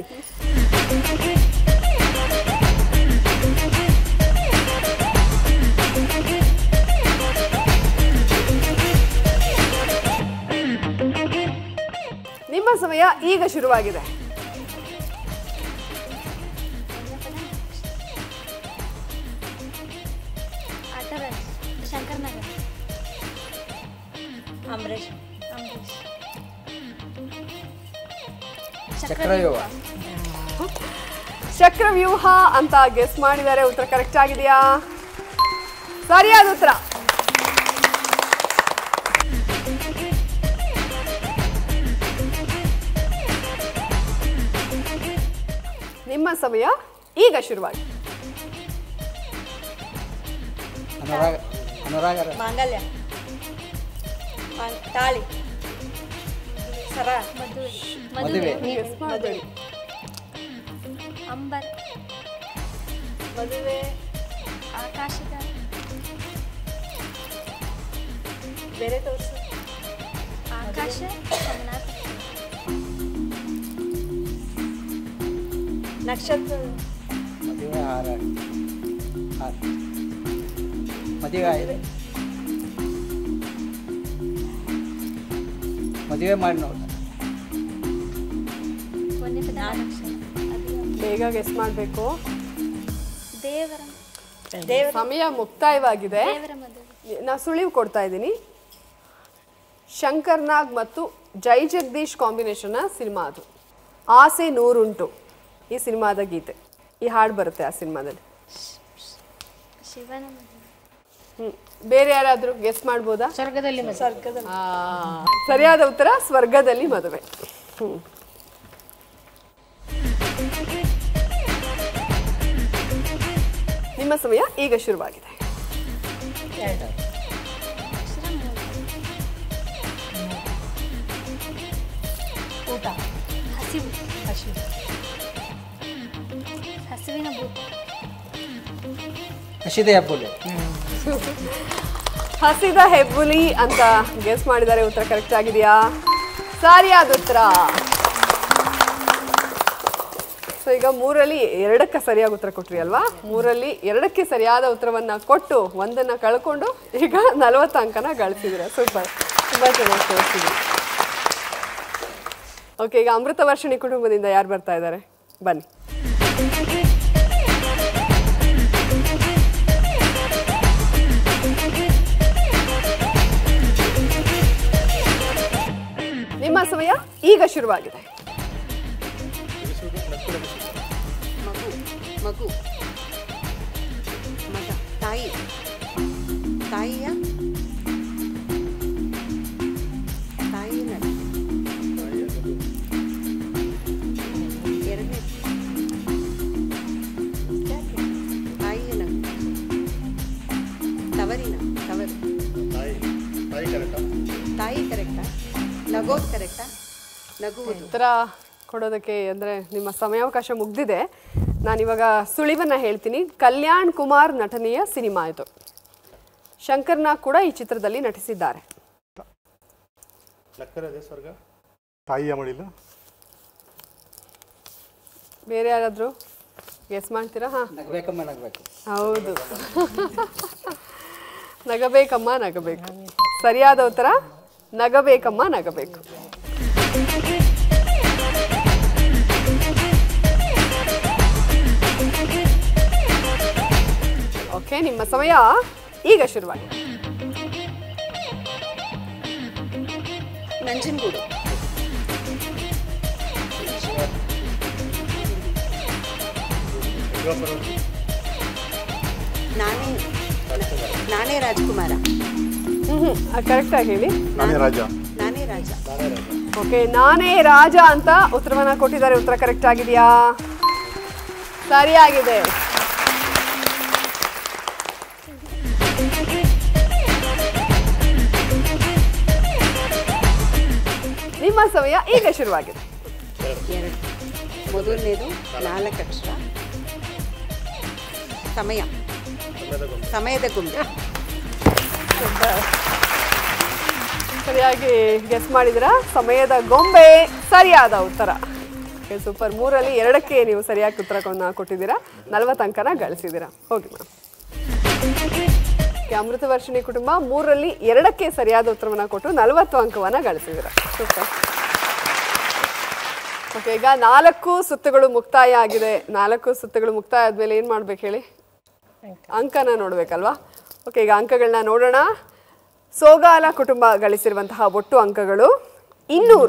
ನಿಮ್ಮ ಸಮಯ ಈಗ ಶುರುವಾಗಿದೆ ಶಂಕರ್ ನಗರ್ ಅಮರೇಶ್ ಅಂಬರೀಶ್ ಚಕ್ರವ್ಯೂಹ ಚಕ್ರವ್ಯೂಹ ಅಂತ ಗೆಸ್ ಮಾಡಿದ್ದಾರೆ ಉತ್ತರ ಕರೆಕ್ಟ್ ಆಗಿದೆಯಾ ಸರಿಯಾದ ಉತ್ತರ ನಿಮ್ಮ ಸಮಯ ಈಗ ಶುರುವಾಗಿ ಅನುರಾಗ ಅನುರಾಗರ ಮಾಂಗಲ್ಯ ಮಾಂಗ್- ತಾಳಿ ಸರ ಮದುವೆ ಮದುವೆ ಗೆಸ್ ಮಾಡಬೇಡಿ ಅಂಬರ್ ಮದುವೆ ಆಕಾಶದ ಬೇರೆ ತೋರಿಸು ಆಕಾಶ ಸಮನಾಥ ನಕ್ಷತ್ರ ಮದುವೆ ಹಾರ ಹಾರ ಮದುವೆ ಆಗಿದೆ ಮದುವೆ ಮಾಡಿ ನೋಡಿ ಒಂದೇ ಪದ ಅಕ್ಷರ ಅದು ಬೇಗ ಗೆಸ್ ಮಾಡಬೇಕು ದೇವರ ಸಮಯ ಮುಕ್ತಾಯವಾಗಿದೆ ದೇವರ ಮದುವೆ ನಾ ಸುಳಿವು ಕೊಡ್ತಾ ಇದ್ದೀನಿ ಶಂಕರ್ ನಾಗ್ ಮತ್ತು ಜೈ ಜಗದೀಶ್ ಕಾಂಬಿನೇಷನ್ ಸಿನಿಮಾ ಅದು ಆಸೆ ನೂರುಂಟು ಈ ಸಿನಿಮಾದ ಗೀತೆ ಈ ಹಾಡು ಬರುತ್ತೆ ಆ ಸಿನಿಮಾದಲ್ಲಿ ಶಿವನ ಮದುವೆ ಹ್ಮ್ ಬೇರೆ ಯಾರಾದ್ರೂ ಗೆಸ್ ಮಾಡ್ಬೋದಾ ಸ್ವರ್ಗದಲ್ಲಿ ಮದುವೆ. ಸ್ವರ್ಗದಲ್ಲಿ ಆ, ಸರಿಯಾದ ಉತ್ತರ ಸ್ವರ್ಗದಲ್ಲಿ ಮದುವೆ ಹ್ಮ್. ನಿಮ್ಮ ಸಮಯ ಈಗ ಶುರುವಾಗಿದೆ ಎರಡು ಅಕ್ಷರ ಮೂರು ಊಟ ಹಸಿವು ಹಸಿವು ಹಸಿವಿನ ಭೂತ ಹಸಿದೆ ಹಬ್ಬುಲೆ ಹಸಿದ ಹೆಬ್ಬುಲಿ ಅಂತ ಗೆಸ್ ಮಾಡಿದ್ದಾರೆ ಉತ್ತರ ಕರೆಕ್ಟ್ ಆಗಿದೆಯಾ ಸರಿಯಾದ ಉತ್ತರ ಸೊ ಈಗ ಮೂರಲ್ಲಿ ಎರಡಕ್ಕೆ ಸರಿಯಾದ ಉತ್ತರ ಕೊಟ್ರಿ ಅಲ್ವಾ ಮೂರಲ್ಲಿ ಎರಡಕ್ಕೆ ಸರಿಯಾದ ಉತ್ತರವನ್ನ ಕೊಟ್ಟು ಒಂದನ್ನ ಕಳ್ಕೊಂಡು ಈಗ ನಲವತ್ತು ಅಂಕನ ಗಳಿಸಿದ್ರೆ ಸೂಪರ್ ತುಂಬಾ ಚೆನ್ನಾಗಿ ತೋರಿಸಿದ್ರಿ ಓಕೆ ಈಗ ಅಮೃತ ವರ್ಷಿಣಿ ಕುಟುಂಬದಿಂದ ಯಾರು ಬರ್ತಾ ಇದ್ದಾರೆ ಬನ್ನಿ ನಿಮ್ಮ ಸಮಯ ಈಗ ಶುರುವಾಗಿದೆ ಮಗು ಮಗು ಮಗ ತಾಯಿ ತಾಯಿಯ ತಾಯಿ ನಡು ಎರಡನೇ ತಾಯಿಯ ನಗು ತವರಿನ ತವರು ತಾಯಿ ಕರೆಕ್ಟಾ ನಗೋದು ಕರೆಕ್ಟಾ ನಗುವುದು ಉತ್ತರ ಕೊಡೋದಕ್ಕೆ ಅಂದರೆ ನಿಮ್ಮ ಸಮಯಾವಕಾಶ ಮುಗ್ದಿದೆ ನಾನಿವಾಗ ಸುಳಿವನ್ನ ಹೇಳ್ತೀನಿ ಕಲ್ಯಾಣ್ ಕುಮಾರ್ ನಟನೆಯ ಸಿನಿಮಾ ಇದು ಶಂಕರ್ನಾಗ್ ಕೂಡ ಈ ಚಿತ್ರದಲ್ಲಿ ನಟಿಸಿದ್ದಾರೆ ಲಕ್ಕರದೆ ಸ್ವರ್ಗ ತಾಯಿಯ ಮಡಿಲ ಬೇರೆ ಯಾರಾದರೂ ಗೆಸ್ ಮಾಡ್ತೀರಾ ಹಾಂ ನಗಬೇಕಮ್ಮ ನಗಬೇಕು ಹೌದು ನಗಬೇಕಮ್ಮ ನಗಬೇಕು ಸರಿಯಾದ ಉತ್ತರ ನಗಬೇಕಮ್ಮ ನಗಬೇಕು ಓಕೆ ನಿಮ್ಮ ಸಮಯ ಈಗ ಶುರುವಾಗಿದೆ ನಂಜನಗೂಡು ನಾನೇ ನಾನೇ ರಾಜ್ಕುಮಾರ ಹ್ಞೂ ಕರೆಕ್ಟಾಗಿ ಹೇಳಿ ನಾನೇ ರಾಜ ನಾನೇ ರಾಜ ಓಕೆ ನಾನೇ ರಾಜ ಅಂತ ಉತ್ತರವನ್ನ ಕೊಟ್ಟಿದ್ದಾರೆ ಉತ್ತರ ಕರೆಕ್ಟ್ ಆಗಿದೆಯಾ ಸರಿಯಾಗಿದೆ ನಿಮ್ಮ ಸಮಯ ಈಗ ಶುರುವಾಗಿದೆ ಎರಡು ಮೊದಲನೇದು ನಾಲ್ಕು ಅಕ್ಷರ ಸಮಯ ಸಮಯದ ಗುಂಬೆ ಸರಿಯಾಗಿ ಗೆಸ್ ಮಾಡಿದಿರ ಸಮಯದ ಗೊಂಬೆ ಸರಿಯಾದ ಉತ್ತರ ಸೂಪರ್ ಮೂರಲ್ಲಿ ಎರಡಕ್ಕೆ ನೀವು ಸರಿಯಾಗಿ ಉತ್ತರವನ್ನು ಕೊಟ್ಟಿದ್ದೀರಾ ನಲವತ್ತು ಅಂಕನ ಗಳಿಸಿದ್ದೀರಾ ಹೋಗಿ ಮೇಡಮ್ ಅಮೃತ ವರ್ಷಿಣಿ ಕುಟುಂಬ ಮೂರರಲ್ಲಿ ಎರಡಕ್ಕೆ ಸರಿಯಾದ ಉತ್ತರವನ್ನು ಕೊಟ್ಟು ನಲವತ್ತು ಅಂಕವನ್ನು ಗಳಿಸಿದ್ದೀರಾ ಸೂಪರ್ ಓಕೆ ಈಗ ನಾಲ್ಕು ಸುತ್ತುಗಳು ಮುಕ್ತಾಯ ಆಗಿದೆ ನಾಲ್ಕು ಸುತ್ತುಗಳು ಮುಕ್ತಾಯ ಆದಮೇಲೆ ಏನು ಮಾಡ್ಬೇಕು ಹೇಳಿ ಅಂಕನ ನೋಡ್ಬೇಕಲ್ವಾ ಓಕೆ ಈಗ ಅಂಕಗಳನ್ನ ನೋಡೋಣ ಸೋಗಾಲ ಕುಟುಂಬ ಗಳಿಸಿರುವಂತಹ ಒಟ್ಟು ಅಂಕಗಳು ಇನ್ನೂರು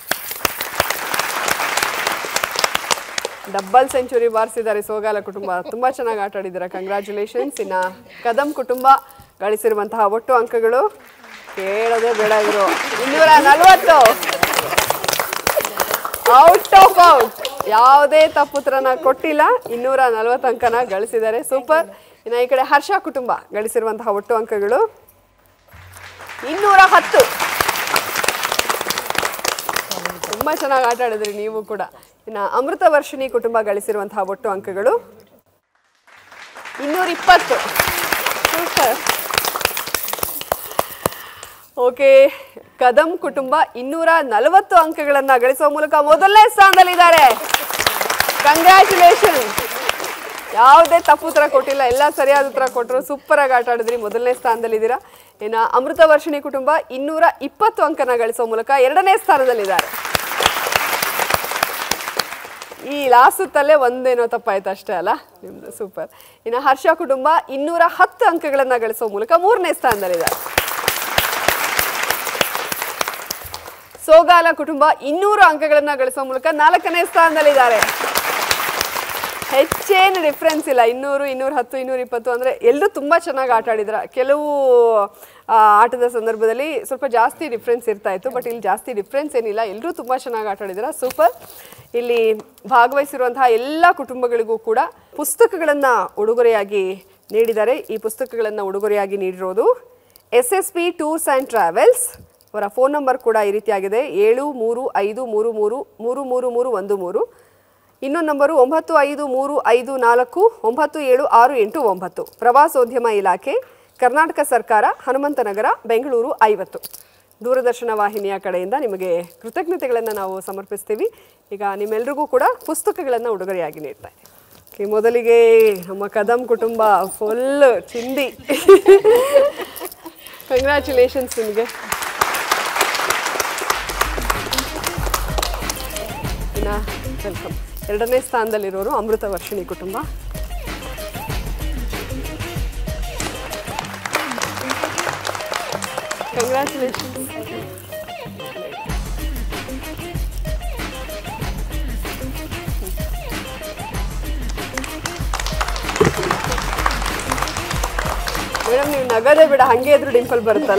ಡಬ್ಬಲ್ ಸೆಂಚುರಿ ಬಾರಿಸಿದ್ದಾರೆ ಸೋಗಾಲ ಕುಟುಂಬ ತುಂಬಾ ಚೆನ್ನಾಗಿ ಆಟ ಆಡಿದ್ದಾರೆ ಕಂಗ್ರ್ಯಾಚುಲೇಷನ್ಸ್ ಇನ್ನ ಕದಂ ಕುಟುಂಬ ಗಳಿಸಿರುವಂತಹ ಒಟ್ಟು ಅಂಕಗಳು ಕೇಳೋದೇ ಬೇಡ ಇವರು ಇನ್ನೂರ ನಲವತ್ತು ಔಟ್ ಆಫ್ ಔಟ್ ಯಾವುದೇ ತಪ್ಪುತ್ರನ ಕೊಟ್ಟಿಲ್ಲ ಇನ್ನೂರ ನಲವತ್ತು ಅಂಕನ ಗಳಿಸಿದ್ದಾರೆ ಸೂಪರ್ ಇನ್ನು ಈ ಕಡೆ ಹರ್ಷ ಕುಟುಂಬ ಗಳಿಸಿರುವಂತಹ ಒಟ್ಟು ಅಂಕಗಳು ಇನ್ನೂರ ಹತ್ತು ತುಂಬಾ ಚೆನ್ನಾಗಿ ಆಟ ಆಡಿದ್ರಿ ನೀವು ಕೂಡ ಇನ್ನು ಅಮೃತ ವರ್ಷಿಣಿ ಕುಟುಂಬ ಗಳಿಸಿರುವಂತಹ ಒಟ್ಟು ಅಂಕಗಳು ಇನ್ನೂರ ಇಪ್ಪತ್ತು ಸೂಪರ್ ಓಕೆ ಕದಂ ಕುಟುಂಬ ಇನ್ನೂರ ನಲವತ್ತು ಅಂಕಗಳನ್ನ ಗಳಿಸುವ ಮೂಲಕ ಮೊದಲನೇ ಸ್ಥಾನದಲ್ಲಿದ್ದಾರೆ ಕಂಗ್ರ್ಯಾಚುಲೇಷನ್ ಯಾವುದೇ ತಪ್ಪು ಉತ್ತರ ಕೊಟ್ಟಿಲ್ಲ ಎಲ್ಲ ಸರಿಯಾದ ಉತ್ತರ ಕೊಟ್ಟರು ಸೂಪರ್ ಆಗಿ ಆಟ ಆಡಿದ್ರಿ ಮೊದಲನೇ ಸ್ಥಾನದಲ್ಲಿದ್ದೀರಾ ಇನ್ನು ಅಮೃತ ವರ್ಷಿಣಿ ಕುಟುಂಬ ಇನ್ನೂರ ಇಪ್ಪತ್ತು ಅಂಕನ ಗಳಿಸುವ ಮೂಲಕ ಎರಡನೇ ಸ್ಥಾನದಲ್ಲಿದ್ದಾರೆ ಈ ಲಾಸ್ಟ್ ಸುತ್ತಲ್ಲೇ ಒಂದೇನೋ ತಪ್ಪಾಯ್ತು ಅಷ್ಟೇ ಅಲ್ಲ ನಿಮ್ದು ಸೂಪರ್ ಇನ್ನು ಹರ್ಷ ಕುಟುಂಬ ಇನ್ನೂರ ಹತ್ತು ಅಂಕಗಳನ್ನ ಗಳಿಸುವ ಮೂಲಕ ಮೂರನೇ ಸ್ಥಾನದಲ್ಲಿದ್ದಾರೆ ಸೋಗಾಲ ಕುಟುಂಬ ಇನ್ನೂರು ಅಂಕಗಳನ್ನ ಗಳಿಸುವ ಮೂಲಕ ನಾಲ್ಕನೇ ಸ್ಥಾನದಲ್ಲಿದ್ದಾರೆ ಹೆಚ್ಚೇನು ಡಿಫ್ರೆನ್ಸ್ ಇಲ್ಲ ಇನ್ನೂರು ಇನ್ನೂರ ಹತ್ತು ಇನ್ನೂರ ಇಪ್ಪತ್ತು ಅಂದರೆ ಎಲ್ಲರೂ ತುಂಬ ಚೆನ್ನಾಗಿ ಆಟ ಆಡಿದ್ರ ಕೆಲವು ಆ, ಆಟದ ಸಂದರ್ಭದಲ್ಲಿ ಸ್ವಲ್ಪ ಜಾಸ್ತಿ ಡಿಫ್ರೆನ್ಸ್ ಇರ್ತಾ ಇತ್ತು ಬಟ್ ಇಲ್ಲಿ ಜಾಸ್ತಿ ಡಿಫ್ರೆನ್ಸ್ ಏನಿಲ್ಲ ಎಲ್ಲರೂ ತುಂಬ ಚೆನ್ನಾಗಿ ಆಟ ಆಡಿದ್ರ ಸೂಪರ್ ಇಲ್ಲಿ ಭಾಗವಹಿಸಿರುವಂತಹ ಎಲ್ಲ ಕುಟುಂಬಗಳಿಗೂ ಕೂಡ ಪುಸ್ತಕಗಳನ್ನು ಉಡುಗೊರೆಯಾಗಿ ನೀಡಿದ್ದಾರೆ ಈ ಪುಸ್ತಕಗಳನ್ನು ಉಡುಗೊರೆಯಾಗಿ ನೀಡಿರೋದು S S P tours and travels ಅವರ ಫೋನ್ ನಂಬರ್ ಕೂಡ ಈ ರೀತಿಯಾಗಿದೆ ಏಳು ಮೂರು ಐದು ಮೂರು ಮೂರು ಮೂರು ಮೂರು ಮೂರು ಒಂದು ಮೂರು ಇನ್ನೊಂದು ನಂಬರು ಒಂಬತ್ತು ಐದು ಮೂರು ಐದು ನಾಲ್ಕು ಒಂಬತ್ತು ಏಳು ಆರು ಎಂಟು ಒಂಬತ್ತು ಪ್ರವಾಸೋದ್ಯಮ ಇಲಾಖೆ ಕರ್ನಾಟಕ ಸರ್ಕಾರ ಹನುಮಂತನಗರ ಬೆಂಗಳೂರು ಐವತ್ತು ದೂರದರ್ಶನ ವಾಹಿನಿಯ ಕಡೆಯಿಂದ ನಿಮಗೆ ಕೃತಜ್ಞತೆಗಳನ್ನು ನಾವು ಸಮರ್ಪಿಸ್ತೀವಿ ಈಗ ನಿಮ್ಮೆಲ್ರಿಗೂ ಕೂಡ ಪುಸ್ತಕಗಳನ್ನು ಉಡುಗೊರೆಯಾಗಿ ನೀಡ್ತಾ ಇದ್ದೀವಿ Okay, ಮೊದಲಿಗೆ ನಮ್ಮ ಕದಂ ಕುಟುಂಬ ಫುಲ್ ಚಿಂದಿ ಕಂಗ್ರ್ಯಾಚುಲೇಷನ್ಸ್ ನಿಮಗೆ ವೆಲ್ಕಮ್ ಎರಡನೇ ಸ್ಥಾನದಲ್ಲಿರೋರು ಅಮೃತ ವರ್ಷಿಣಿ ಕುಟುಂಬ ಕಂಗ್ರ್ಯಾಚುಲೇಷನ್ಸ್ ಮೇಡಮ್ ನೀವು ನಗದೇ ಬಿಡ ಹಂಗೆ ಇದ್ರು ಡಿಂಪಲ್ ಬರುತ್ತಲ್ಲ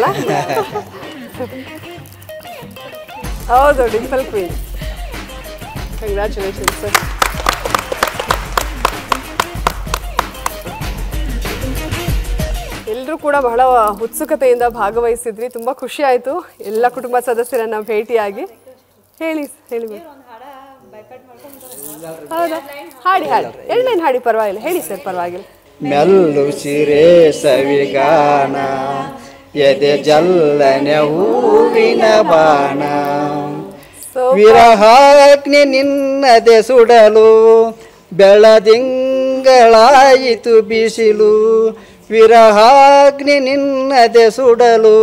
ಹೌದು ಡಿಂಪಲ್ ಕ್ವೀನ್ ಕಂಗ್ರ್ಯಾಚುಲೇಷನ್ಸ್ ಸರ್ ಎಲ್ಲರೂ ಕೂಡ ಬಹಳ ಉತ್ಸುಕತೆಯಿಂದ ಭಾಗವಹಿಸಿದ್ರಿ ತುಂಬ ಖುಷಿ ಆಯಿತು ಎಲ್ಲ ಕುಟುಂಬ ಸದಸ್ಯರನ್ನ ಭೇಟಿಯಾಗಿ ಹೇಳಿ ಹೇಳಿ ma'am. ಹೌದಾ ಹಾಡಿ ಹಾಡಿ ಎರಡನೇನು ಹಾಡಿ ಪರವಾಗಿಲ್ಲ ಹೇಳಿ ಸರ್ ಪರವಾಗಿಲ್ಲ ಮೆಲ್ಲು ಸಿರೆ ಸವಿಗಾನ ಎದೆ ಜಲ್ಲನೆ ಹೂವಿನ ಬಾಣ ವಿರಹಾಗ್ನಿ ನಿನ್ನದೆ ಸುಡಲು ಬೆಳದಿಂಗಳಾಯಿತು ಬಿಸಿಲು ವಿರಹಾಗ್ನಿ ನಿನ್ನದೆ ಸುಡಲು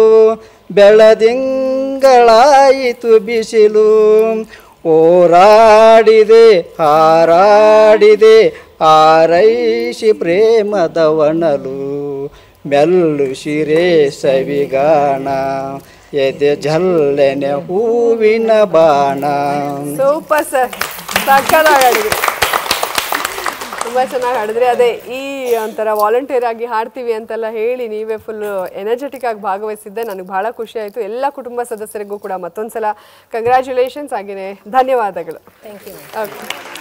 ಬೆಳದಿಂಗಳಾಯಿತು ಬಿಸಿಲು ಓರಾಡಿದೆ ಹಾರಾಡಿದೆ ಆರೈಸಿ ಪ್ರೇಮದವನಲು ಮೆಲ್ಲು ಶಿರೆ ಸವಿಗಾಣ ಎದೆ ಜಲ್ಲೆನೆ ಹೂವಿನ ಬಾಣ ಸೂಪರ್ ಸರ್ ಸಕ್ಕತ್ತಾಗಿ ಹಾಡಿದ್ರಿ ತುಂಬ ಚೆನ್ನಾಗಿ ಹಾಡಿದ್ರಿ ಅದೇ ಈ ಒಂಥರ ವಾಲಂಟಿಯರ್ ಆಗಿ ಹಾಡ್ತೀವಿ ಅಂತೆಲ್ಲ ಹೇಳಿ ನೀವೇ ಫುಲ್ ಎನರ್ಜೆಟಿಕ್ ಆಗಿ ಭಾಗವಹಿಸಿದ್ದೆ ನನಗೆ ಬಹಳ ಖುಷಿ ಆಯಿತು ಎಲ್ಲ ಕುಟುಂಬ ಸದಸ್ಯರಿಗೂ ಕೂಡ ಮತ್ತೊಂದ್ಸಲ ಕಂಗ್ರ್ಯಾಚುಲೇಷನ್ಸ್ ಹಾಗೆಯೇ ಧನ್ಯವಾದಗಳು thank you okay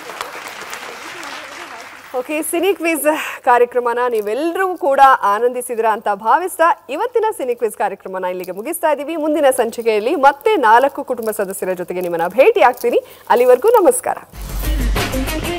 okay cine quiz ಕಾರ್ಯಕ್ರಮನ ನೀವೆಲ್ಲರೂ ಕೂಡ ಆನಂದಿಸಿದ್ರ ಅಂತ ಭಾವಿಸ್ತಾ ಇವತ್ತಿನ ಸಿನಿ ಕ್ವಿಜ್ ಕಾರ್ಯಕ್ರಮನ ಇಲ್ಲಿಗೆ ಮುಗಿಸ್ತಾ ಇದ್ದೀವಿ ಮುಂದಿನ ಸಂಚಿಕೆಯಲ್ಲಿ ಮತ್ತೆ ನಾಲ್ಕು ಕುಟುಂಬ ಸದಸ್ಯರ ಜೊತೆಗೆ ನಿಮ್ಮನ್ನ ಭೇಟಿ ಆಗ್ತೀನಿ ಅಲ್ಲಿವರೆಗೂ ನಮಸ್ಕಾರ